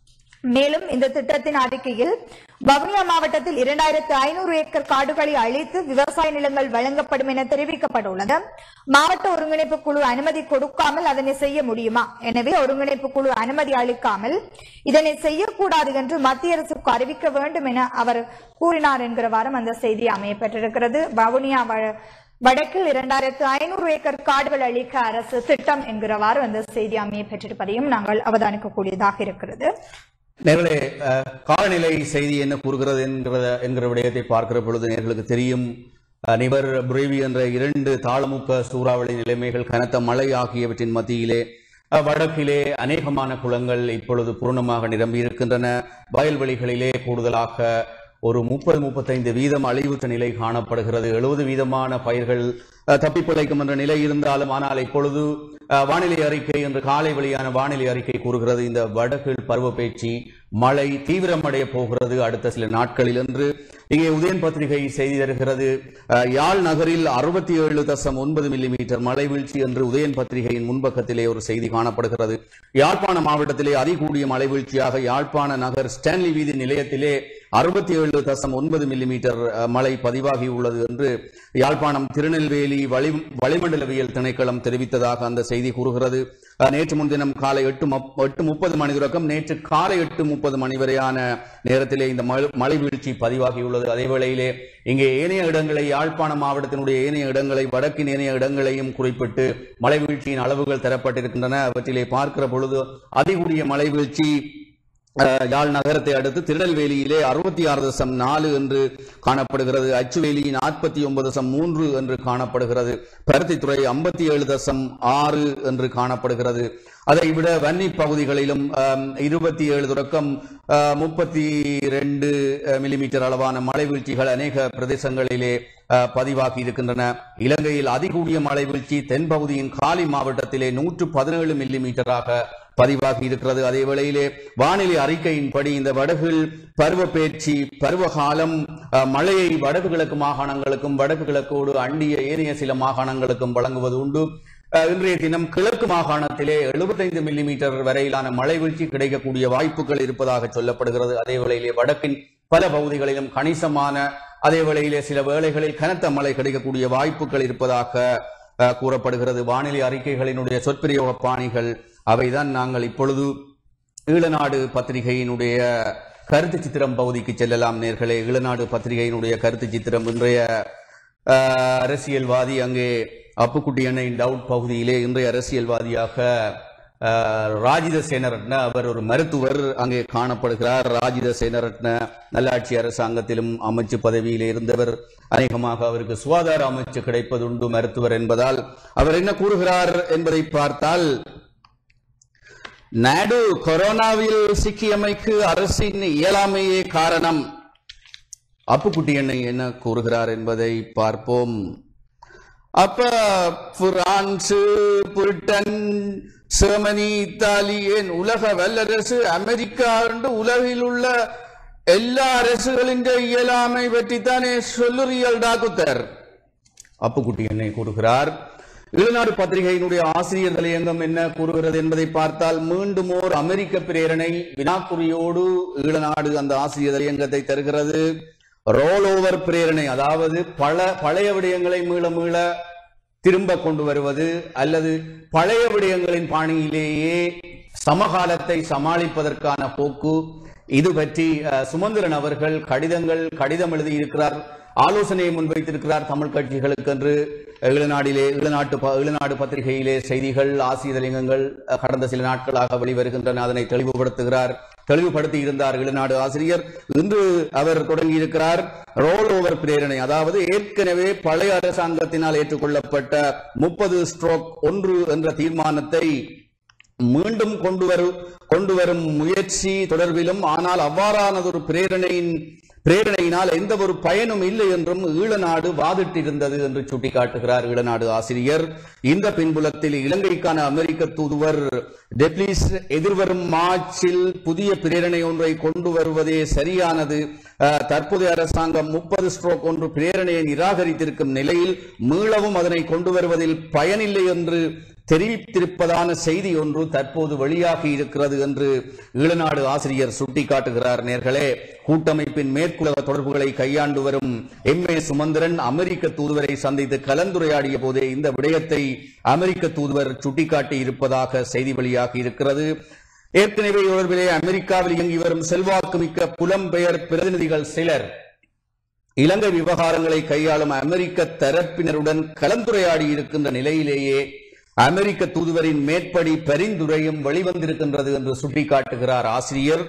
மேலும் இந்த திட்டத்தின் அறிக்கையில் வவுனியா மாவட்டத்தில் இரண்டாயிரத்து ஐநூறு ஏக்கர் காடுகளை அழித்து விவசாய நிலங்கள் வழங்கப்படும் என தெரிவிக்கப்பட்டுள்ளது மாவட்ட ஒருங்கிணைப்பு குழு அனுமதி கொடுக்காமல் அதனை செய்ய முடியுமா எனவே ஒருங்கிணைப்பு குழு அனுமதி அளிக்காமல் இதனை செய்யக்கூடாது என்று மத்திய அரசுக்கு அறிவிக்க வேண்டும் என அவர் கூறினார் என்கிறவாறும் அந்த செய்தி அமையப்பட்டிருக்கிறது வவுனியா வ- வடக்கில் இரண்டாயிரத்து ஐநூறு ஏக்கர் காடுகள் அளிக்க அரசு திட்டம் என்கிறவாறு அந்த செய்தி அமைய பெற்றிருப்பதையும் நாங்கள் அவதானிக்கக்கூடியதாக இருக்கிறது நேர்களே அஹ், காலநிலை செய்தி என்ன கூறுகிறது என்கிற என்கிற விடயத்தை பார்க்கிற பொழுது நேர்களுக்கு தெரியும் அஹ், நிவர் புரேவி என்ற இரண்டு தாளமுக்க சூறாவளி நிலைமைகள் கனத்த மழை ஆகியவற்றின் மத்தியிலே அஹ், வடக்கிலே அநேகமான குளங்கள் இப்பொழுது பூர்ணமாக நிரம்பி இருக்கின்றன வயல்வெளிகளிலே கூடுதலாக ஒரு முப்பது முப்பத்தைந்து வீதம் அழிவுற்ற நிலை காணப்படுகிறது எழுபது வீதமான பயிர்கள் அஹ், தப்பிப் பிழைக்கும் என்ற நிலை இருந்தாலும் ஆனால் இப்பொழுது அஹ், வானிலை அறிக்கை என்று காலை வெளியான வானிலை அறிக்கை கூறுகிறது இந்த வடகிழ் பருவப்பேச்சு மழை தீவிரமடைய போகிறது அடுத்த சில நாட்களில் என்று இங்கே உதயன் பத்திரிகை செய்தி தருகிறது அஹ், யாழ் நகரில் அறுபத்தி ஏழு தசம் ஒன்பது மில்லிமீட்டர் மழை வீழ்ச்சி என்று உதயன் பத்திரிகையின் முன்பக்கத்திலே ஒரு செய்தி காணப்படுகிறது யாழ்ப்பாண மாவட்டத்திலே அதிகூடிய மழை வீழ்ச்சியாக யாழ்ப்பாண நகர் ஸ்டான்லி வீதி நிலையத்திலே அறுபத்தி ஏழு தசம் ஒன்பது மில்லிமீட்டர் அஹ், மழை பதிவாகி உள்ளது என்று யாழ்ப்பாணம் திருநெல்வேலி வளி வளிமண்டலவியல் திணைக்களம் தெரிவித்ததாக அந்த செய்தி கூறுகிறது அஹ், நேற்று முன்தினம் காலை எட்டு மப்- எட்டு முப்பது மணி தொடக்கம் நேற்று காலை எட்டு முப்பது மணி வரையான நேரத்திலே இந்த மழை- மழை வீழ்ச்சி பதிவாகியுள்ளது அதே வேளையிலே இங்கே ஏனைய இடங்களை யாழ்ப்பாண மாவட்டத்தினுடைய ஏனைய இடங்களை வடக்கின் ஏனைய இடங்களையும் குறிப்பிட்டு மழை வீழ்ச்சியின் அளவுகள் தரப்பட்டிருக்கின்றன அவற்றிலே பார்க்கிற பொழுது அதிகூடிய மழை வீழ்ச்சி அஹ், யாழ் நகரத்தை அடுத்து திருநெல்வேலியிலே அறுபத்தி ஆறு தசம் நாலு என்று காணப்படுகிறது அச்சுவேலி நாற்பத்தி ஒன்பது தசம் மூன்று என்று காணப்படுகிறது பருத்தித்துறை ஐம்பத்தி ஏழு தசம் ஆறு என்று காணப்படுகிறது அதை விட வன்னி பகுதிகளிலும் இருபத்தி ஏழு தொடக்கம் முப்பத்தி ரெண்டு மில்லிமீட்டர் அளவான மழை வீழ்ச்சிகள் அநேக பிரதேசங்களிலே அஹ், பதிவாகி இருக்கின்றன இலங்கையில் அதிகூடிய மழை வீழ்ச்சி தென்பகுதியின் காலி மாவட்டத்திலே நூற்று பதினேழு மில்லிமீட்டராக பதிவாகி இருக்கிறது அதே வேளையிலே வானிலை அறிக்கையின்படி இந்த வடகில் பருவப்பேச்சு பருவகாலம் அஹ், மழையை வடக்கு கிழக்கு மாகாணங்களுக்கும் வடக்கு கிழக்கோடு அண்டிய ஏனைய சில மாகாணங்களுக்கும் வழங்குவது உண்டு அஹ், இன்றைய தினம் கிழக்கு மாகாணத்திலே 75 மில்லிமீட்டர் வரையிலான மழை வீழ்ச்சி கிடைக்கக்கூடிய வாய்ப்புகள் இருப்பதாக சொல்லப்படுகிறது அதே வேளையிலே வடக்கின் பல பகுதிகளிலும் கணிசமான அதே வேளையிலே சில வேளைகளில் கனத்த மழை கிடைக்கக்கூடிய வாய்ப்புகள் இருப்பதாக அஹ், கூறப்படுகிறது வானிலை அறிக்கைகளினுடைய சொற்பிரயோக பாணிகள் அவைதான் நாங்கள் இப்பொழுது ஈழநாடு பத்திரிகையினுடைய கருத்து சித்திரம் பகுதிக்கு செல்லலாம் நேர்களே ஈழநாடு பத்திரிகையினுடைய கருத்து சித்திரம் இன்றைய அஹ், அரசியல்வாதி அங்கே அப்புக்குட்டி அண்ணையின் டவுட் பகுதியிலே இன்றைய அரசியல்வாதியாக அஹ், ராஜித சேனரட்ன அவர் ஒரு மருத்துவர் அங்கே காணப்படுகிறார் ராஜித சேனரட்ன நல்லாட்சி அரசாங்கத்திலும் அமைச்சு பதவியில் இருந்தவர் அநேகமாக அவருக்கு சுகாதார அமைச்சு கிடைப்பதுண்டு மருத்துவர் என்பதால் அவர் என்ன கூறுகிறார் என்பதை பார்த்தால் நாடு கொரோனாவில் சிக்கியமைக்கு அரசின் இயலாமையே காரணம் அப்புக்குட்டி அண்ணை என்ன கூறுகிறார் என்பதை பார்ப்போம் அப்ப பிரான்ஸ் பிரிட்டன் ஜெர்மனி இத்தாலி ஏன் உலக வல்லரசு அமெரிக்கா என்று உலகில் உள்ள எல்லா அரசுகளின் இயலாமை பற்றித்தானே சொல்லுறியல் டாக்குத்தர் அப்புக்குட்டி என்னை கூறுகிறார் ஈழநாடு பத்திரிகையினுடைய ஆசிரியர் தலையங்கம் என்ன கூறுகிறது என்பதை பார்த்தால் மீண்டும் ஓர் அமெரிக்க பிரேரணை வினாக்குறியோடு ஈழநாடு அந்த ஆசிரியர் தலையங்கத்தை தருகிறது ரோல் ஓவர் பிரேரணை அதாவது பல பழைய விடயங்களை மீள மீள திரும்ப கொண்டு வருவது அல்லது பழைய விடயங்களின் பாணியிலேயே சமகாலத்தை சமாளிப்பதற்கான போக்கு இது பற்றி அஹ், சுமந்திரன் அவர்கள் கடிதங்கள் கடிதம் எழுதியிருக்கிறார் ஆலோசனையை முன்வைத்திருக்கிறார் தமிழ் கட்சிகளுக்கு என்று ஈழநாடிலே ஈழநாட்டு ப- ஈழநாடு பத்திரிகையிலே செய்திகள் ஆசிரியலிங்கங்கள் அஹ், கடந்த சில நாட்களாக வெளிவருகின்றன அதனை தெளிவுபடுத்துகிறார் தெளிவுபடுத்தி இருந்தார் ஈழநாடு ஆசிரியர் இன்று அவர் தொடங்கியிருக்கிறார் ரோல் ஓவர் பிரேரணை அதாவது ஏற்கனவே பழைய அரசாங்கத்தினால் ஏற்றுக்கொள்ளப்பட்ட முப்பது ஸ்ட்ரோக் ஒன்று என்ற தீர்மானத்தை மீண்டும் கொண்டு வரும் கொண்டு வரும் முயற்சி தொடர்பிலும் ஆனால் அவ்வாறானதொரு பிரேரணையின் பிரேரணையினால் எந்த ஒரு பயனும் இல்லை என்றும் ஈழநாடு வாதிட்டிருந்தது என்று சுட்டிக்காட்டுகிறார் ஈழநாடு ஆசிரியர் இந்த பின்புலத்தில் இலங்கைக்கான அமெரிக்க தூதுவர் டெப்ளிஸ் எதிர்வரும் மார்ச்சில் புதிய பிரேரணை ஒன்றை கொண்டு வருவதே சரியானது அஹ், தற்போதைய அரசாங்கம் முப்பது ஸ்ட்ரோக் ஒன்று பிரேரணையை நிராகரித்திருக்கும் நிலையில் மீளவும் அதனை கொண்டு வருவதில் பயனில்லை என்று தெரிவித்திருப்பதான செய்தி ஒன்று தற்போது வெளியாகி இருக்கிறது என்று ஈழநாடு ஆசிரியர் சுட்டிக்காட்டுகிறார் நேர்களே கூட்டமைப்பின் மேற்குலக தொடர்புகளை கையாண்டு வரும் எம் ஏ சுமந்திரன் அமெரிக்க தூதுவரை சந்தித்து கலந்துரையாடிய போதே இந்த விடயத்தை அமெரிக்க தூதுவர் சுட்டிக்காட்டி இருப்பதாக செய்தி வெளியாகி இருக்கிறது ஏற்கனவே தொடர்பிலே அமெரிக்காவில் இயங்கி வரும் செல்வாக்குமிக்க புலம்பெயர் பிரதிநிதிகள் சிலர் இலங்கை விவகாரங்களை கையாளும் அமெரிக்க தரப்பினருடன் கலந்துரையாடி இருக்கின்ற நிலையிலேயே அமெரிக்க தூதுவரின் மேற்படி பரிந்துரையும் வெளிவந்திருக்கின்றது என்று சுட்டிக்காட்டுகிறார் ஆசிரியர்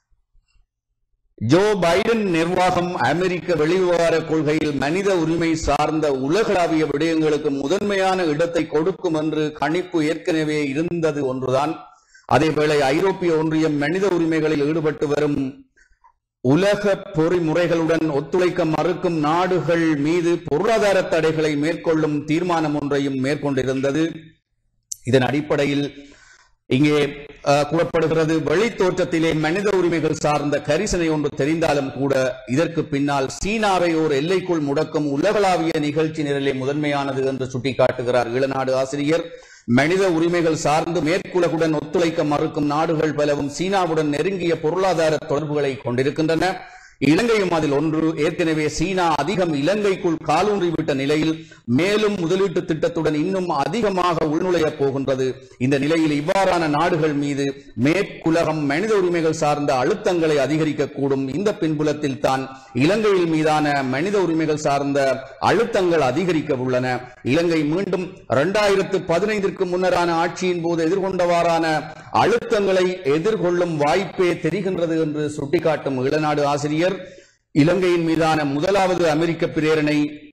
ஜோ பைடன் நிர்வாகம் அமெரிக்க வெளிவிவகார கொள்கையில் மனித உரிமை சார்ந்த உலகளாவிய விடயங்களுக்கு முதன்மையான இடத்தை கொடுக்கும் என்று கணிப்பு ஏற்கனவே இருந்தது ஒன்றுதான் அதேவேளை ஐரோப்பிய ஒன்றியம் மனித உரிமைகளில் ஈடுபட்டு வரும் உலக பொறிமுறைகளுடன் ஒத்துழைக்க மறுக்கும் நாடுகள் மீது பொருளாதார தடைகளை மேற்கொள்ளும் தீர்மானம் ஒன்றையும் மேற்கொண்டிருந்தது இதன் அடிப்படையில் இங்கே அஹ், கூறப்படுகிறது வெளித்தோற்றத்திலே மனித உரிமைகள் சார்ந்த கரிசனை ஒன்று தெரிந்தாலும் கூட இதற்கு பின்னால் சீனாவை ஒரு எல்லைக்குள் முடக்கும் உலகளாவிய நிகழ்ச்சி நிரலே முதன்மையானது என்று சுட்டிக்காட்டுகிறார் ஈழநாடு ஆசிரியர் மனித உரிமைகள் சார்ந்து மேற்குலகுடன் ஒத்துழைக்க மறுக்கும் நாடுகள் பலவும் சீனாவுடன் நெருங்கிய பொருளாதார தொடர்புகளை கொண்டிருக்கின்றன இலங்கையும் அதில் ஒன்று ஏற்கனவே சீனா அதிகம் இலங்கைக்குள் காலூன்றிவிட்ட நிலையில் மேலும் முதலீட்டு திட்டத்துடன் இன்னும் அதிகமாக உள்நுழைய போகின்றது இந்த நிலையில் இவ்வாறான நாடுகள் மீது மேற்குலகம் மனித உரிமைகள் சார்ந்த அழுத்தங்களை அதிகரிக்கக்கூடும் இந்த பின்புலத்தில் தான் இலங்கையில் மீதான மனித உரிமைகள் சார்ந்த அழுத்தங்கள் அதிகரிக்க உள்ளன இலங்கை மீண்டும் இரண்டாயிரத்து பதினைந்திற்கு முன்னரான ஆட்சியின் போது எதிர்கொண்டவாறான அழுத்தங்களை எதிர்கொள்ளும் வாய்ப்பே தெரிகின்றது என்று சுட்டிக்காட்டும் இளநாடு ஆசிரியர் இலங்கையின் மீதான முதலாவது அமெரிக்க பிரேரணை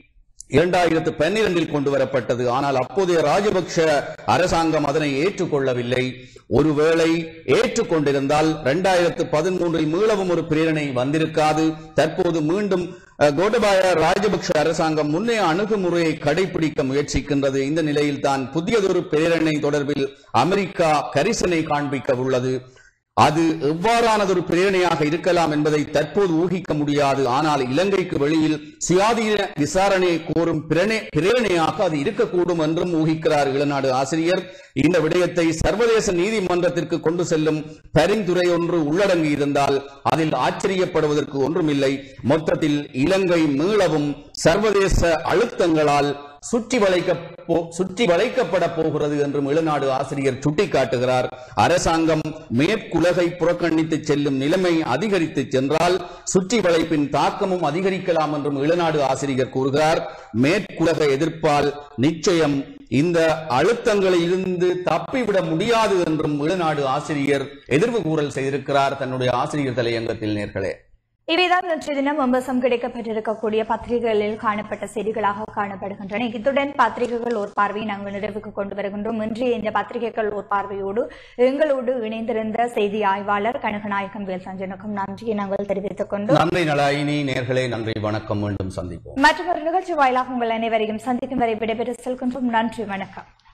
இரண்டாயிரத்து பன்னிரண்டில் கொண்டு வரப்பட்டது ஆனால் அப்போதைய ராஜபக்ஷ அரசாங்கம் அதனை ஏற்றுக்கொள்ளவில்லை ஒருவேளை ஏற்றுக்கொண்டிருந்தால் இரண்டாயிரத்து பதிமூன்றில் மீளவும் ஒரு பிரேரணை வந்திருக்காது தற்போது மீண்டும் அஹ், கோட்டபாய ராஜபக்ஷ அரசாங்கம் முன்னைய அணுகுமுறையை கடைபிடிக்க முயற்சிக்கின்றது இந்த நிலையில் தான் புதியதொரு பிரேரணை தொடர்பில் அமெரிக்கா கரிசனை காண்பிக்க உள்ளது அது எவ்வாறானதொரு பிரேரணையாக இருக்கலாம் என்பதை தற்போது ஊகிக்க முடியாது ஆனால் இலங்கைக்கு வெளியில் சுயாதீன விசாரணையை கோரும் பிரேரணை- பிரேரணையாக அது இருக்கக்கூடும் என்றும் ஊகிக்கிறார் இளநாடு ஆசிரியர் இந்த விடயத்தை சர்வதேச நீதிமன்றத்திற்கு கொண்டு செல்லும் பரிந்துரை ஒன்று உள்ளடங்கி இருந்தால் அதில் ஆச்சரியப்படுவதற்கு ஒன்றுமில்லை மொத்தத்தில் இலங்கை மீளவும் சர்வதேச அழுத்தங்களால் சுற்றி வளைக்க போ- சுற்றி வளைக்கப்பட போகிறது என்றும் இளநாடு ஆசிரியர் சுட்டிக்காட்டுகிறார் அரசாங்கம் மேற்குலகை புறக்கணித்து செல்லும் நிலைமை அதிகரித்து சென்றால் சுற்றி வளைப்பின் தாக்கமும் அதிகரிக்கலாம் என்றும் இளநாடு ஆசிரியர் கூறுகிறார் மேற்குலக எதிர்ப்பால் நிச்சயம் இந்த அழுத்தங்களில் இருந்து தப்பிவிட முடியாது என்றும் இளநாடு ஆசிரியர் எதிர்வு கூறல் செய்திருக்கிறார் தன்னுடைய ஆசிரியர் தலையங்கத்தில் நேர்களே இவைதான் இன்றைய தினம் விமர்சம் கிடைக்கப்பட்டிருக்கக்கூடிய பத்திரிகைகளில் காணப்பட்ட செய்திகளாக காணப்படுகின்றன இத்துடன் பத்திரிகைகள் ஒரு பார்வையை நாங்கள் நிறைவுக்கு கொண்டு வருகின்றோம் இன்றைய இந்த பத்திரிகைகள் ஒரு பார்வையோடு எங்களோடு இணைந்திருந்த செய்தி ஆய்வாளர் கனகநாயகம் வேல் சஞ்சனுக்கும் நன்றியை நாங்கள் தெரிவித்துக் கொண்டு நன்றி நலாயினி நேர்களே நன்றி வணக்கம் மீண்டும் சந்திப்போம் மற்றொரு நிகழ்ச்சி வாயிலாக உங்கள் அனைவரையும் சந்திக்கும் வரை விடைபெற்று செல்கின்றோம் நன்றி வணக்கம்